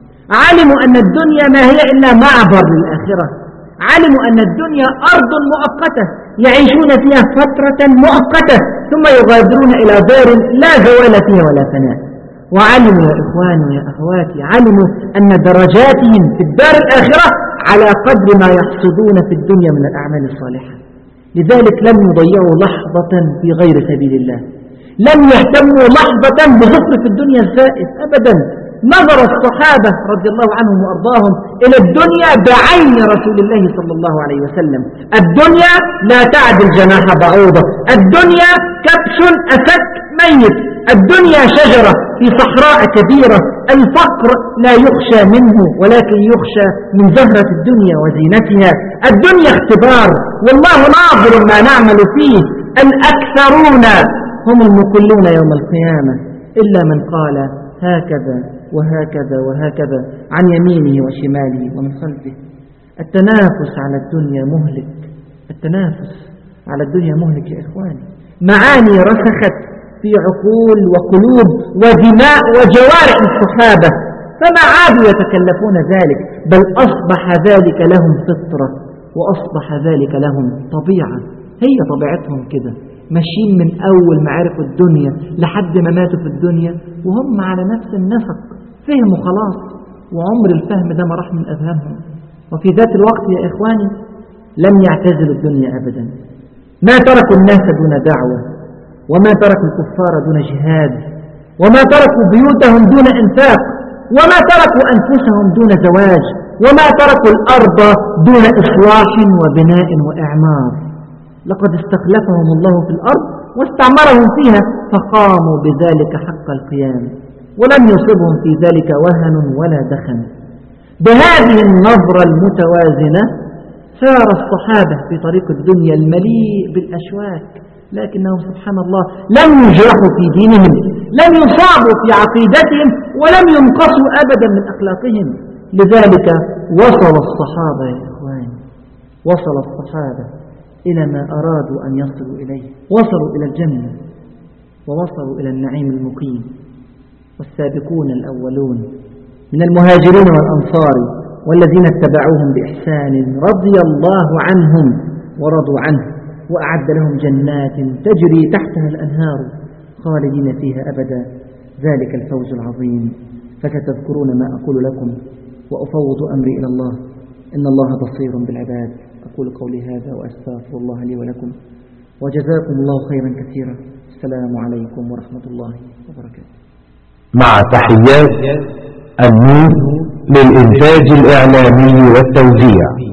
علموا أن الدنيا ما هي إلا معبر للآخرة علموا أن الدنيا أرض مؤقتة يعيشون فيها فترة مؤقتة ثم يغادرون إلى دار لا زوال فيها ولا فناء وعلموا يا إخواني يا أخواتي علموا أن درجاتهم في الدار الآخرة على قدر ما يحصدون في الدنيا من الأعمال الصالحة لذلك لم يضيعوا لحظة في غير سبيل الله لم يهتموا لحظة بزخر في الدنيا الزائف أبدا نظر الصحابة رضي الله عنهم وأرضاهم إلى الدنيا بعين رسول الله صلى الله عليه وسلم الدنيا لا تعدل جناح بعوضة الدنيا كبش أسك ميت الدنيا شجرة في صحراء كبيرة الفقر لا يخشى منه ولكن يخشى من زهرة الدنيا وزينتها الدنيا اختبار والله ناظر ما نعمل فيه الأكثرون هم المقلون يوم القيامة إلا من قال هكذا وهكذا وهكذا عن يمينه وشماله ومن خلفه التنافس على الدنيا مهلك التنافس على الدنيا مهلك يا إخواني معاني رسخت في عقول وقلوب ودماء وجوارح الصحابة فما عادوا يتكلفون ذلك بل أصبح ذلك لهم فطرة وأصبح ذلك لهم طبيعة هي طبيعتهم كده ماشيين من أول ما عرفوا الدنيا لحد ما ماتوا في الدنيا وهم على نفس النسق فهموا خلاص وعمر الفهم ده ما راح من أذهانهم وفي ذات الوقت يا إخواني لم يعتزلوا الدنيا أبدا ما تركوا الناس دون دعوة وما تركوا الكفار دون جهاد وما تركوا بيوتهم دون إنفاق وما تركوا أنفسهم دون زواج وما تركوا الأرض دون إصلاح وبناء وإعمار لقد استخلفهم الله في الأرض واستعمرهم فيها فقاموا بذلك حق القيام ولم يصبهم في ذلك وهن ولا دخن بهذه النظرة المتوازنة سار الصحابة في طريق الدنيا المليء بالأشواك لكنهم سبحان الله لم يجرحوا في دينهم لم يصابوا في عقيدتهم ولم ينقصوا أبدا من أخلاقهم لذلك وصل الصحابة يا إخواني وصل الصحابة إلى ما أرادوا أن يصلوا إليه وصلوا إلى الجنة ووصلوا إلى النعيم المقيم والسابقون الأولون من المهاجرين والأنصار والذين اتبعوهم بإحسان رضي الله عنهم ورضوا عنه وأعد لهم جنات تجري تحتها الأنهار خالدين فيها أبدا ذلك الفوز العظيم فستذكرون ما أقول لكم وأفوض أمري إلى الله إن الله بصير بالعباد أقول قولي هذا وأستغفر الله لي ولكم وجزاكم الله خيرا كثيرا السلام عليكم ورحمة الله وبركاته مع تحيات النور للإنتاج الإعلامي والتوزيع